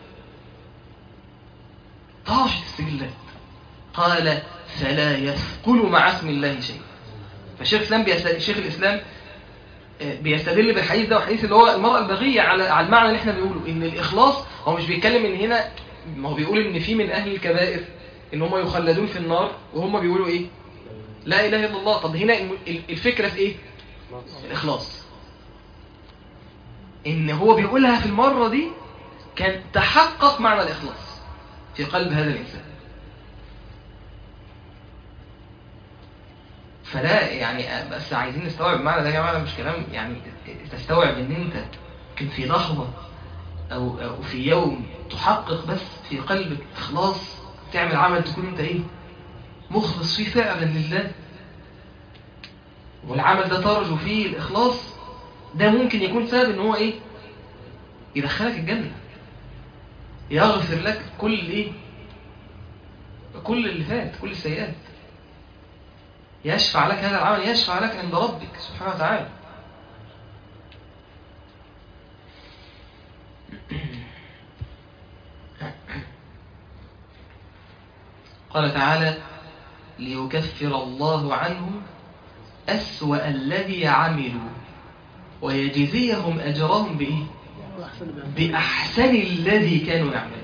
طاشت السجلات قال فلا يثقل مع اسم الله شيء فشيخ الاسلام بيست... شيخ الاسلام آه، بيستدل بالحديث ده والحديث اللي هو المرأة البغية على على المعنى اللي احنا بنقوله ان الاخلاص هو مش بيتكلم ان هنا ما هو بيقول ان في من اهل الكبائر ان هم يخلدون في النار وهم بيقولوا ايه لا اله الا الله طب هنا الم- ال- الفكرة في ايه الاخلاص ان هو بيقولها في المرة دي كان تحقق معنى الاخلاص في قلب هذا الانسان فلا يعني بس عايزين نستوعب معنى ده يا جماعه مش كلام يعني تستوعب ان انت يمكن في لحظه او او في يوم تحقق بس في قلبك اخلاص تعمل عمل تكون انت ايه مخلص فيه فعلا لله والعمل ده ترجو فيه الاخلاص ده ممكن يكون سبب ان هو ايه يدخلك الجنه يغفر لك كل ايه كل اللي فات كل السيئات يشفع لك هذا العمل يشفع لك عند ربك سبحانه وتعالى قال تعالى ليكفر الله عنهم أسوأ الذي عملوا ويجزيهم أجرهم بإيه؟ أحسن ما بأحسن الذي كانوا يعملون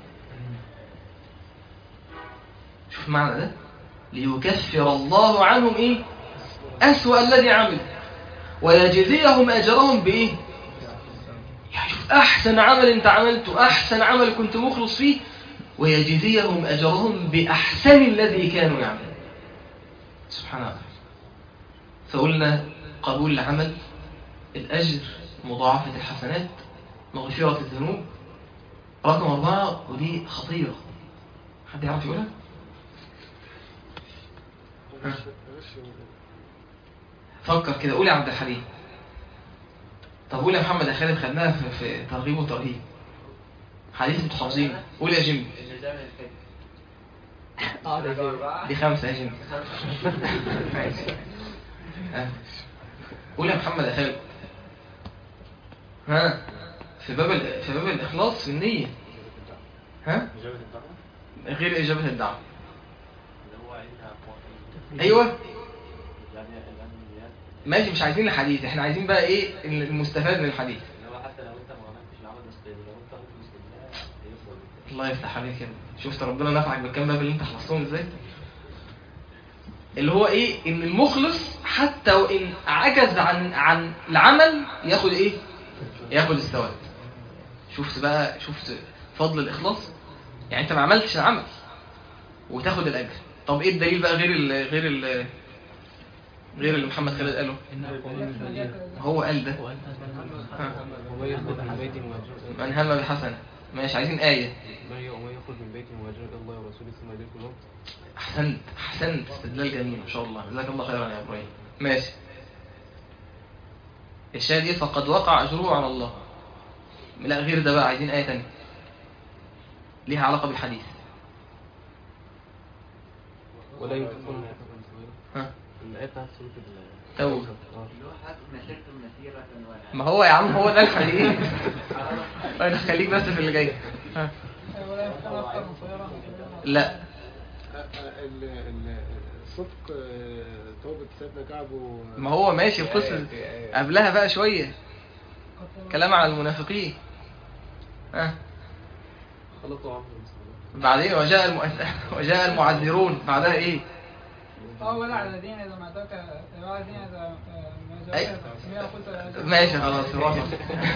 شوف معنى ده ليكفر الله عنهم إيه أسوأ الذي عملوا ويجزيهم أجرهم بإيه يعني شوف أحسن عمل أنت عملته أحسن عمل كنت مخلص فيه ويجزيهم أجرهم بأحسن الذي كانوا يعملون سبحان الله فقلنا قبول العمل الأجر مضاعفة الحسنات مغفرة الذنوب رقم أربعة ودي خطيرة حد يعرف يقولها؟ غش- غش- فكر كده قول يا عبد الحليم طب قول يا محمد يا خالد خدناها في, في ترغيب وترهيب حديث انتوا حافظينه قول يا جيمي دي خمسة يا جيمي ماشي. ها. قول يا محمد يا خالد ها في باب ال- في باب الإخلاص في النية ها إجابة الدعوة غير إجابة الدعوة اللي هو عندها قوة أيوه يعني الأنبياء ماشي مش عايزين الحديث احنا عايزين بقى ايه المستفاد من الحديث اللي هو حتى لو أنت ما عملتش العمل بس لو أنت مخلص لله هيفضل الله يفتح عليك كده شفت ربنا نفعك بالكام باب اللي انت خلصتهم ازاي اللي هو ايه ان المخلص حتى وان عجز عن عن العمل ياخد ايه ياخد الثواب شفت بقى شفت فضل الإخلاص يعني أنت ما عملتش العمل وتاخد الأجر طب إيه الدليل بقى غير ال غير ال غير اللي محمد خالد قاله هو قال ده ها. ومن يخرج من بيته مهاجرا من هم بحسنة ماشي عايزين آية ومن يخرج من بيته مهاجرا الى الله ورسوله ثم يدركه الموت أحسنت أحسنت استدلال جميل ما شاء الله جزاك الله خيرا يا إبراهيم ماشي الشاهد إيه فقد وقع أجره على الله لا غير ده بقى عايزين آية تانية ليها علاقة بالحديث ولا ينفقون ها الآية بتاعت سورة ال- توبة. آه. اللي هو حد مسيرته مسيرة واحدة ما هو يا عم هو ده الحديث أنا خليك بس في اللي جاي ها. لا آه، آه، ال- ال- صدق آه، توبة سيدنا كعب و ما هو ماشي في قصة قبلها بقى شوية كلام على المنافقين ها خلطوا عمرو المسلمين بعدين وجاء المؤ... وجاء المعذرون بعدها ايه اه ولا على الذين اذا ما اتاك ولا على الذين اذا ما أي. جاءوك سمعوا قلت ماشي خلاص واضح.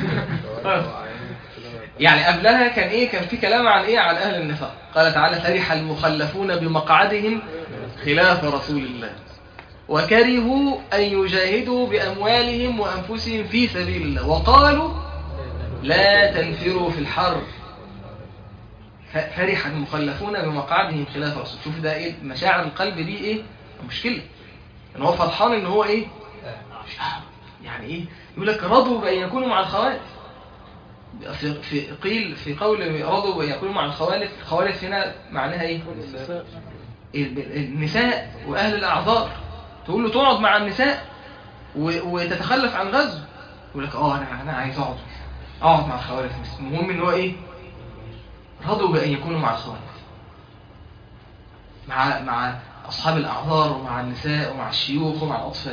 يعني قبلها كان ايه كان في كلام عن ايه عن اهل النفاق قال تعالى فرح المخلفون بمقعدهم خلاف رسول الله وكرهوا ان يجاهدوا باموالهم وانفسهم في سبيل الله وقالوا لا تنفروا في الحر ف- فرح المخلفون بمقعدهم خلاف رسول شوف ده ايه مشاعر القلب دي ايه مشكله ان هو فرحان ان هو ايه يعني ايه يقول لك رضوا بان يكونوا مع الخوارج في في قيل في قول رضوا بان يكونوا مع الخوالف الخوالف هنا معناها ايه النساء ال- النساء واهل الاعذار تقول له تقعد مع النساء و- وتتخلف عن غزو يقول لك اه انا انا عايز اقعد اقعد مع الخوالف بس المهم ان هو ايه رضوا بان يكونوا مع الخوالف مع مع اصحاب الاعذار ومع النساء ومع الشيوخ ومع الاطفال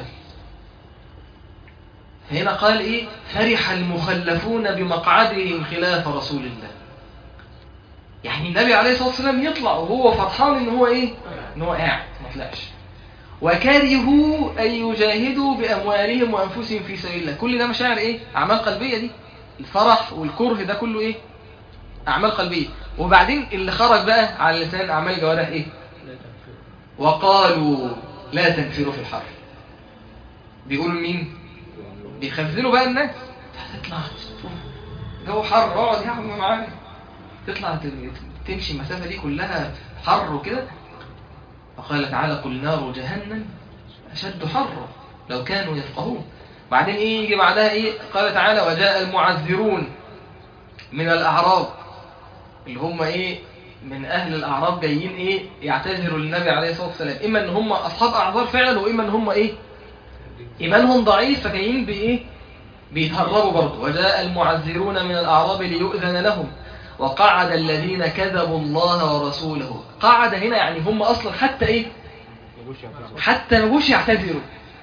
هنا قال ايه فرح المخلفون بمقعدهم خلاف رسول الله يعني النبي عليه الصلاه والسلام يطلع وهو فرحان ان هو ايه ان هو قاعد ما طلعش وكرهوا ان يجاهدوا باموالهم وانفسهم في سبيل الله كل ده مشاعر ايه اعمال قلبيه دي الفرح والكره ده كله ايه اعمال قلبيه وبعدين اللي خرج بقى على لسان اعمال الجوارح ايه وقالوا لا تنفروا في الحر بيقولوا مين بيخزنوا بقى الناس تطلع شوف جو حر اقعد يا عم معانا تطلع ت- تمشي المسافة دي كلها حر وكده وقال تعالى قل نار جهنم أشد حرا لو كانوا يفقهون بعدين إيه يجي بعدها إيه قال تعالى وجاء المعذرون من الأعراب اللي هم إيه من أهل الأعراب جايين إيه يعتذروا للنبي عليه الصلاة والسلام إما إن هم أصحاب أعذار فعلا وإما إن هم إيه إيمانهم ضعيف فجايين بإيه بيتهربوا برضه وجاء المعذرون من الأعراب ليؤذن لهم وقعد الذين كذبوا الله ورسوله قعد هنا يعني هم أصلا حتى إيه يجوش يعتذروا حتى ما جوش يعتذروا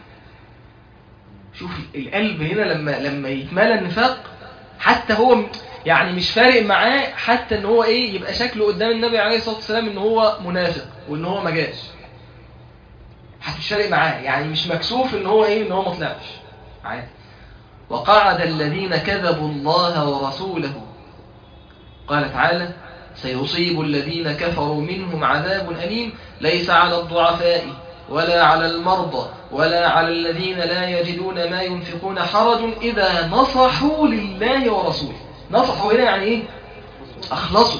شوف القلب هنا لما لما يتملى النفاق حتى هو م- يعني مش فارق معاه حتى ان هو ايه يبقى شكله قدام النبي عليه الصلاه والسلام ان هو منافق وان هو ما جاش حتى مش فارق معاه يعني مش مكسوف ان هو ايه ان هو ما طلعش عادي وقعد الذين كذبوا الله ورسوله قال تعالى سيصيب الذين كفروا منهم عذاب أليم ليس على الضعفاء ولا على المرضى ولا على الذين لا يجدون ما ينفقون حرج إذا نصحوا لله ورسوله نصحوا هنا يعني إيه أخلصوا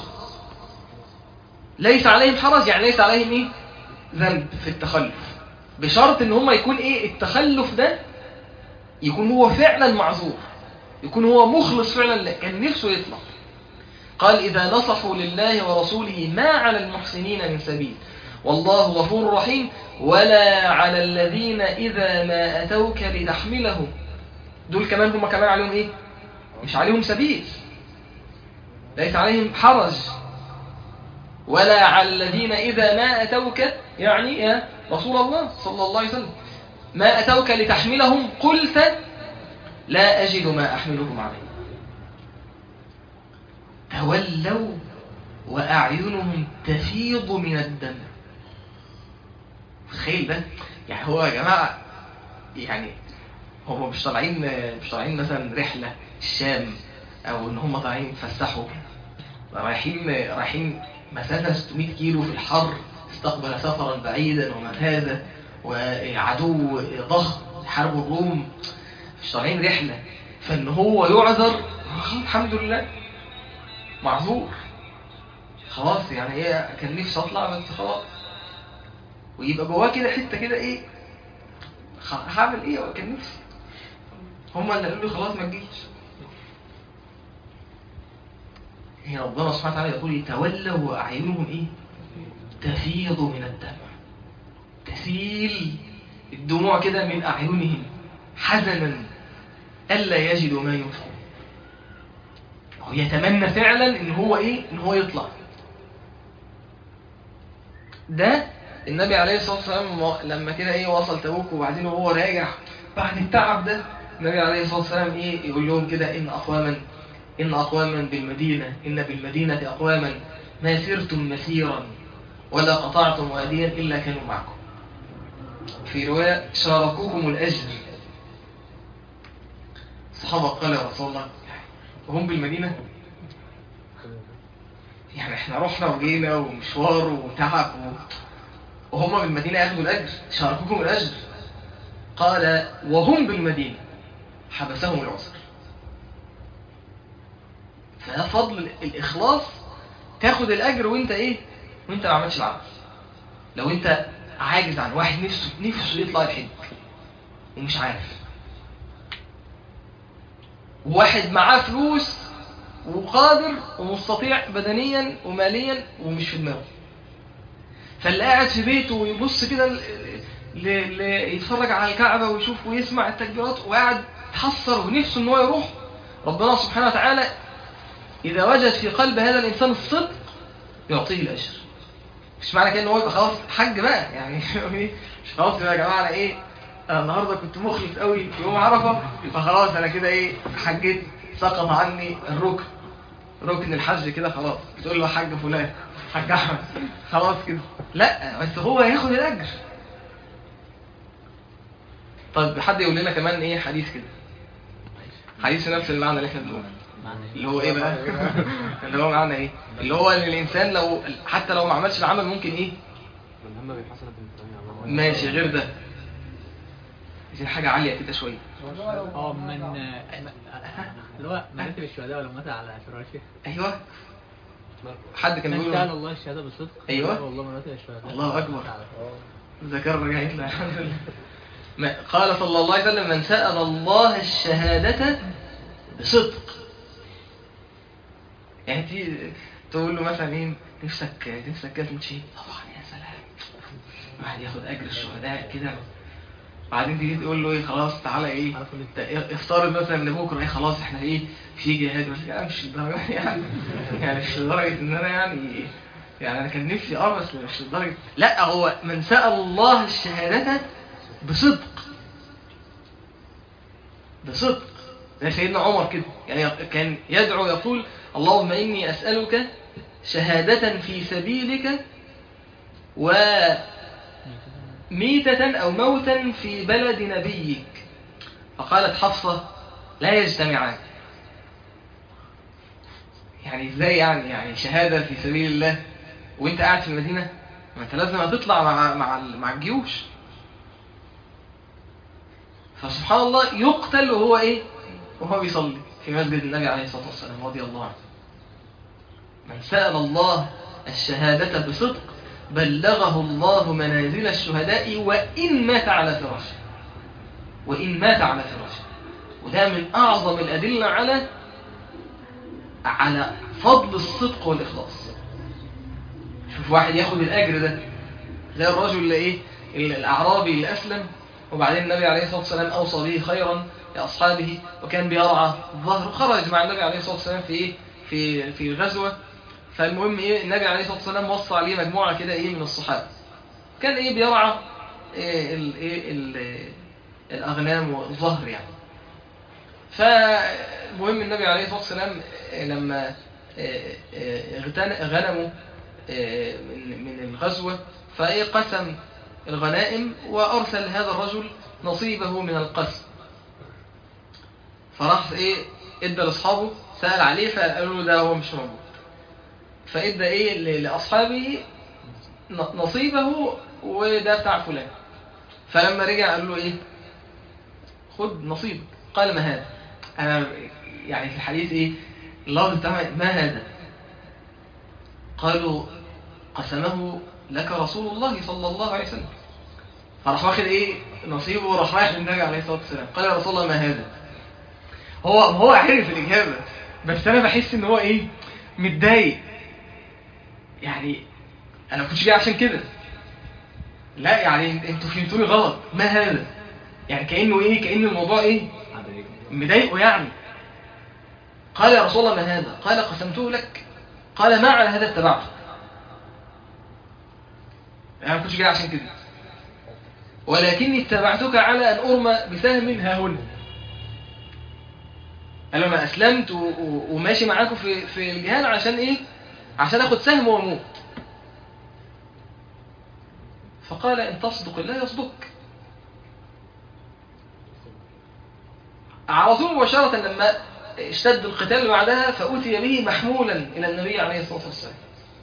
ليس عليهم حرج يعني ليس عليهم إيه ذنب في التخلف بشرط ان هم يكون ايه التخلف ده يكون هو فعلا معذور يكون هو مخلص فعلا ل- كان نفسه يطلع قال إذا نصحوا لله ورسوله ما على المحسنين من سبيل والله غفور رحيم ولا على الذين إذا ما أتوك لتحملهم دول كمان هم كمان عليهم إيه مش عليهم سبيل ليس عليهم حرج ولا على الذين إذا ما أتوك يعني يا رسول الله صلى الله عليه وسلم ما أتوك لتحملهم قلت لا أجد ما أحملكم عليه تولوا وأعينهم تفيض من الدم تخيل ده يعني هو يا جماعة يعني هم مش طالعين مش طالعين مثلا رحلة الشام او ان هم طالعين يتفسحوا رايحين رايحين مسافه 600 كيلو في الحر استقبل سفرا بعيدا وما هذا وعدو ضخم حرب الروم مش طالعين رحله فان هو يعذر آه، الحمد لله معذور خلاص يعني ايه كان نفسي اطلع بس خلاص ويبقى جواه كده حته كده ايه خ- هعمل ايه هو كان نفسي هما اللي قالوا لي خلاص ما تجيش هي ربنا سبحانه وتعالى يقول يتولوا واعينهم ايه تفيض من الدمع تسيل الدموع كده من اعينهم حزنا الا يجدوا ما ينفقون هو يتمنى فعلا ان هو ايه ان هو يطلع ده النبي عليه الصلاه والسلام و- لما كده ايه وصل تبوك وبعدين وهو راجع بعد التعب ده النبي عليه الصلاه والسلام ايه يقول لهم كده ان اقواما ان اقواما بالمدينه ان بالمدينه اقواما ما سرتم مسيرا ولا قطعتم واديا الا كانوا معكم في روايه شاركوكم الاجر الصحابه قال يا رسول الله وهم بالمدينه يعني احنا رحنا وجينا ومشوار وتعب و... وهم بالمدينة ياخدوا الأجر شاركوكم الأجر قال وهم بالمدينة حبسهم العسر فده فضل الإخلاص تاخد الأجر وانت ايه وانت ما عملتش العمل لو انت عاجز عن واحد نفسه نفسه يطلع الحج ومش عارف وواحد معاه فلوس وقادر ومستطيع بدنيا وماليا ومش في دماغه فاللي قاعد في بيته ويبص كده ل... ل... ل... يتفرج على الكعبة ويشوف ويسمع التكبيرات وقاعد تحصر ونفسه ان هو يروح ربنا سبحانه وتعالى إذا وجد في قلب هذا الإنسان الصدق يعطيه الأجر مش معنى كده ان هو يبقى خلاص حج بقى يعني مش خلاص يا جماعة أنا إيه أنا النهاردة كنت مخلص قوي في يوم عرفة فخلاص أنا كده إيه حجيت سقط عني الركن ركن الحج كده خلاص بتقول له حج فلان حج احمد خلاص كده لا بس هو هياخد الاجر طيب حد يقول لنا كمان ايه حديث كده حديث نفس المعنى اللي احنا بنقوله اللي هو ايه بقى اللي هو معنى ايه اللي هو ان الانسان لو حتى لو ما عملش العمل ممكن ايه من هم بحسنة الدنيا ماشي غير ده عايزين حاجه عاليه كده شويه اه من اللي هو مراتب الشهداء ولو مات على فراشه ايوه حد كان من بيقول سأل الله الشهادة بالصدق أيوة. لا والله مراتب الشهداء الله أكبر. مات على فراشه. ذكرنا جايت له الحمد لله ما- قال صلى الله عليه وسلم من سأل الله الشهادة بصدق يعني تي- تقول له مثلا ايه نفسك نفسك كده تموت شهيد طبعا يا سلام واحد ياخد اجر الشهداء كده بعدين تيجي تقول له ايه خلاص تعالى ايه عارف إن ت- افترض مثلا ان بكره ايه خلاص احنا ايه في جهاد بس يعني مش للدرجه دي يعني يعني مش لدرجه ان انا يعني يعني انا كان نفسي اه بس مش لدرجه لا هو من سال الله الشهاده بصدق بصدق زي سيدنا عمر كده يعني كان يدعو يقول اللهم اني اسالك شهاده في سبيلك وميتة أو موتا في بلد نبيك فقالت حفصة لا يجتمعان يعني ازاي يعني يعني شهادة في سبيل الله وانت قاعد في المدينة ما انت لازم هتطلع مع مع ال- مع الجيوش فسبحان الله يقتل وهو ايه وهو بيصلي في مسجد النبي عليه الصلاة والسلام رضي الله عنه من سأل الله الشهادة بصدق بلغه الله منازل الشهداء وإن مات على فراشه وإن مات على فراشه وده من أعظم الأدلة على على فضل الصدق والإخلاص شوف واحد ياخد الأجر ده زي الرجل اللي إيه الأعرابي اللي أسلم وبعدين النبي عليه الصلاة والسلام أوصى به خيرا لأصحابه وكان بيرعى ظهره خرج مع النبي عليه الصلاة والسلام في إيه في في غزوة فالمهم إيه النبي عليه الصلاة والسلام وصى عليه مجموعة كده إيه من الصحابة كان إيه بيرعى إيه ال إيه ال الأغنام والظهر يعني فالمهم النبي عليه الصلاة والسلام لما اغتن- غنموا من من الغزوة فإيه قسم الغنائم وأرسل هذا الرجل نصيبه من القسم فراح إيه ادى لأصحابه سأل عليه فقالوا له ده هو مش موجود فإدى إيه ل- لأصحابه ن- نصيبه وده بتاع فلان فلما رجع قال له إيه خد نصيبك قال ما هذا أنا يعني في الحديث إيه اللفظ بتاع ما هذا قالوا قسمه لك رسول الله صلى الله عليه وسلم فراح واخد ايه نصيبه وراح رايح للنبي عليه الصلاه والسلام قال يا رسول الله ما هذا هو هو عرف الاجابه بس انا بحس ان هو ايه متضايق يعني انا ما كنتش جاي عشان كده لا يعني انتوا فهمتوني غلط ما هذا يعني كانه ايه كان الموضوع ايه مضايقه يعني قال يا رسول الله ما هذا قال قسمته لك قال ما على هذا اتبعتك يعني ما كنتش جاي عشان كده ولكني اتبعتك على أن أرمى بسهم ها هنا قال أنا أسلمت و- و- وماشي معاكم في في الجهاد عشان إيه؟ عشان آخد سهم وأموت فقال إن تصدق الله يصدق على طول مباشرة لما اشتد القتال بعدها فأتي به محمولا إلى النبي عليه الصلاة والسلام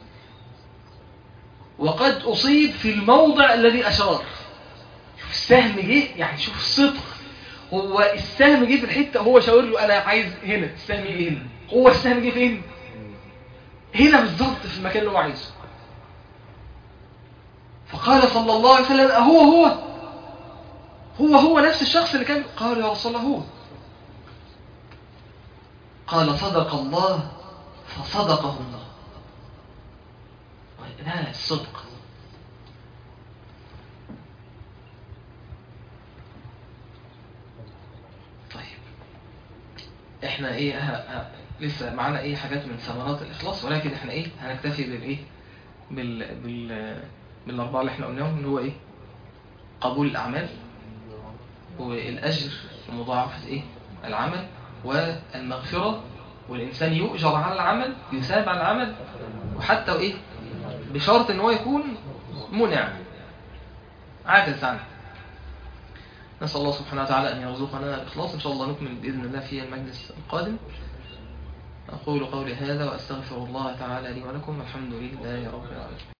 وقد أصيب في الموضع الذي أشار شوف السهم جه يعني شوف الصدق هو السهم جه في الحتة هو شاور له أنا عايز هنا السهم جه هنا هو السهم جه فين؟ هنا بالظبط في المكان اللي هو عايزه فقال صلى الله عليه وسلم أهو هو هو هو نفس الشخص اللي كان قال يا رسول الله هو قال صدق الله فصدقه الله لا الصدق طيب احنا ايه ه... ه... لسه معانا ايه حاجات من ثمرات الاخلاص ولكن احنا ايه هنكتفي بالايه بال... بال... بالاربعه اللي احنا قلناهم اللي هو ايه قبول الاعمال والاجر ومضاعفه ايه العمل والمغفره والانسان يؤجر على العمل يثاب على العمل وحتى ايه بشرط ان هو يكون منع عاجز عنه نسأل الله سبحانه وتعالى أن يرزقنا الإخلاص إن شاء الله نكمل بإذن الله في المجلس القادم أقول قولي هذا وأستغفر الله تعالى لي ولكم الحمد لله رب العالمين